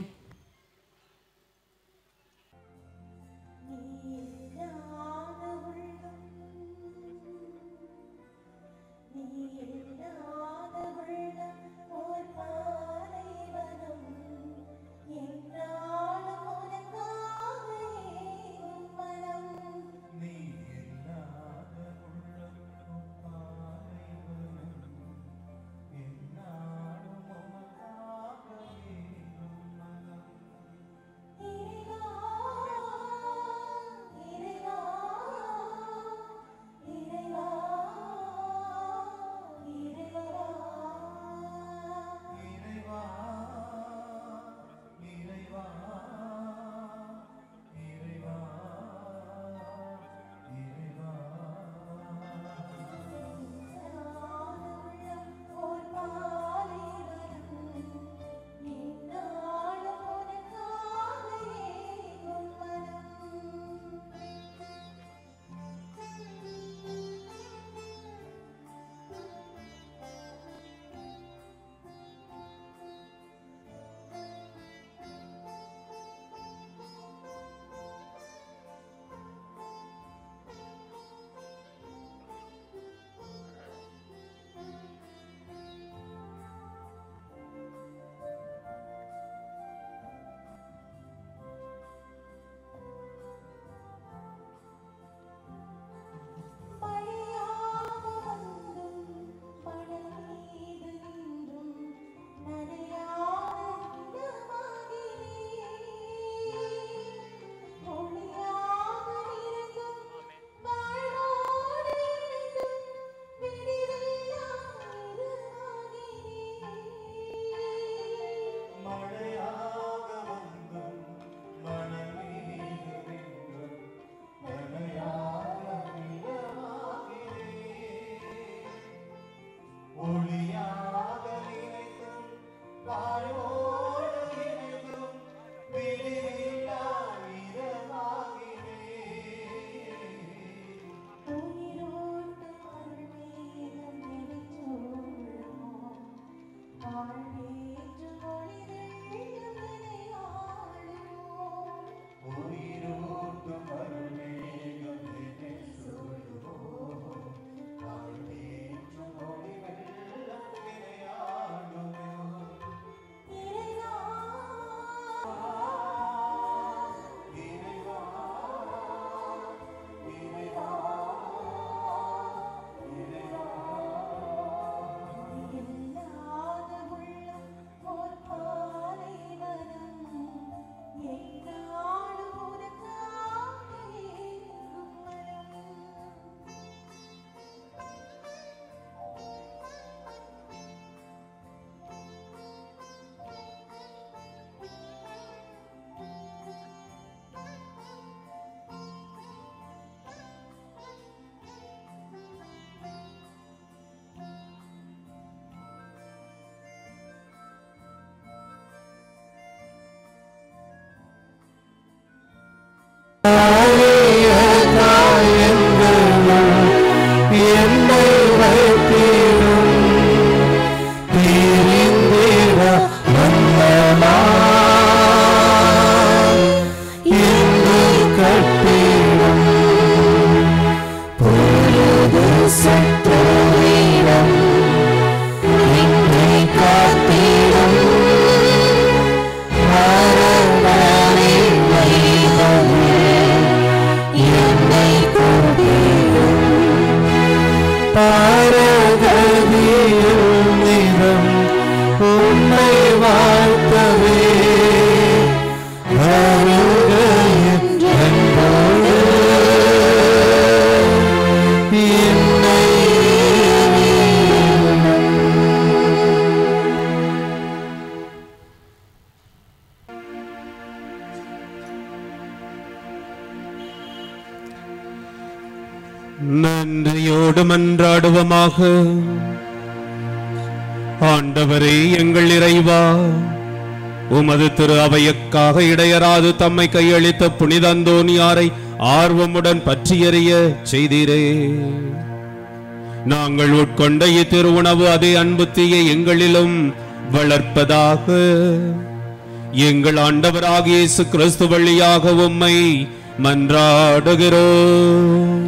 நன்றியோடு மன்றாடுவமாக ஆண்டவரே எங்கள் இறைவா உமது திரு அவையக்காக இடையராது தம்மை கையளித்த புனித அந்தோனியாரை ஆர்வமுடன் பற்றியறிய செய்தீரே நாங்கள் உட்கொண்ட இத்திருவுணவு அதே அன்பு தீயை எங்களிலும் வளர்ப்பதாக எங்கள் ஆண்டவராகிய இயேசு கிறிஸ்து வழியாக உம்மை மன்றாடுகிறோம்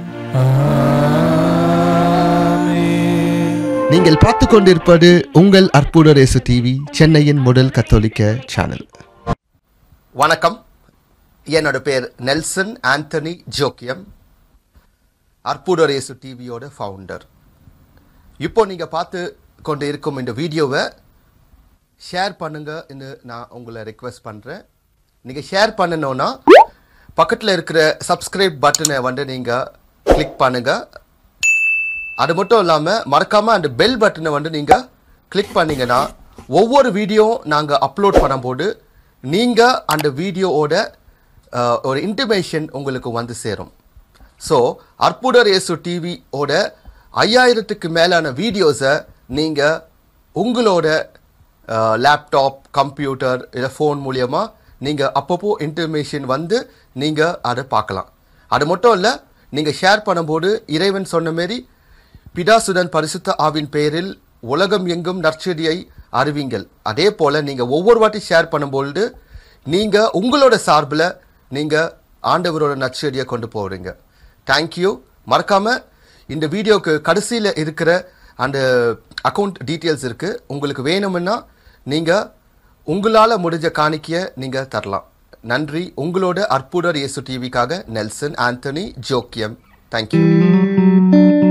நீங்கள் பார்த்து கொண்டிருப்பது உங்கள் அற்புத ரேசு டிவி சென்னையின் முதல் கத்தோலிக்க சேனல் வணக்கம் என்னோட பேர் நெல்சன் ஆண்டனி ஜோக்கியம் அற்புதரேசு டிவியோட ஃபவுண்டர் இப்போ நீங்கள் பார்த்து கொண்டு இருக்கும் இந்த வீடியோவை ஷேர் பண்ணுங்கன்னு நான் உங்களை ரெக்வெஸ்ட் பண்ணுறேன் நீங்கள் ஷேர் பண்ணணும்னா பக்கத்தில் இருக்கிற சப்ஸ்கிரைப் பட்டனை வந்து நீங்கள் கிளிக் பண்ணுங்கள் அது மட்டும் இல்லாமல் மறக்காமல் அந்த பெல் பட்டனை வந்து நீங்கள் கிளிக் பண்ணீங்கன்னா ஒவ்வொரு வீடியோ நாங்கள் அப்லோட் பண்ணும்போது நீங்கள் அந்த வீடியோவோட அஹ், ஒரு இன்டிமேஷன் உங்களுக்கு வந்து சேரும் ஸோ அற்புதர் இயேசு டிவியோட ஐயாயிரத்துக்கு மேலான வீடியோஸை நீங்கள் உங்களோட லேப்டாப் கம்ப்யூட்டர் இல்லை ஃபோன் மூலியமாக நீங்கள் அப்பப்போ இன்டர்மேஷன் வந்து நீங்கள் அதை பார்க்கலாம் அது மட்டும் இல்லை நீங்கள் ஷேர் பண்ணும்போது இறைவன் சொன்ன மாரி பிதாசுடன் பரிசுத்த ஆவின் பெயரில் உலகம் எங்கும் நற்செடியை அறிவிங்கள் அதே போல் நீங்கள் ஒவ்வொரு வாட்டி ஷேர் பண்ணும்பொழுது நீங்கள் உங்களோட சார்பில் நீங்கள் ஆண்டவரோட நற்செடியை கொண்டு போகிறீங்க தேங்க்யூ மறக்காமல் இந்த வீடியோக்கு கடைசியில் இருக்கிற அந்த அக்கௌண்ட் டீட்டெயில்ஸ் இருக்குது உங்களுக்கு வேணும்னா நீங்கள் உங்களால் முடிஞ்ச காணிக்கையை நீங்கள் தரலாம் நன்றி உங்களோட அற்புதர் இயேசு டிவிக்காக நெல்சன் ஆண்டனி ஜோக்கியம் தேங்க்யூ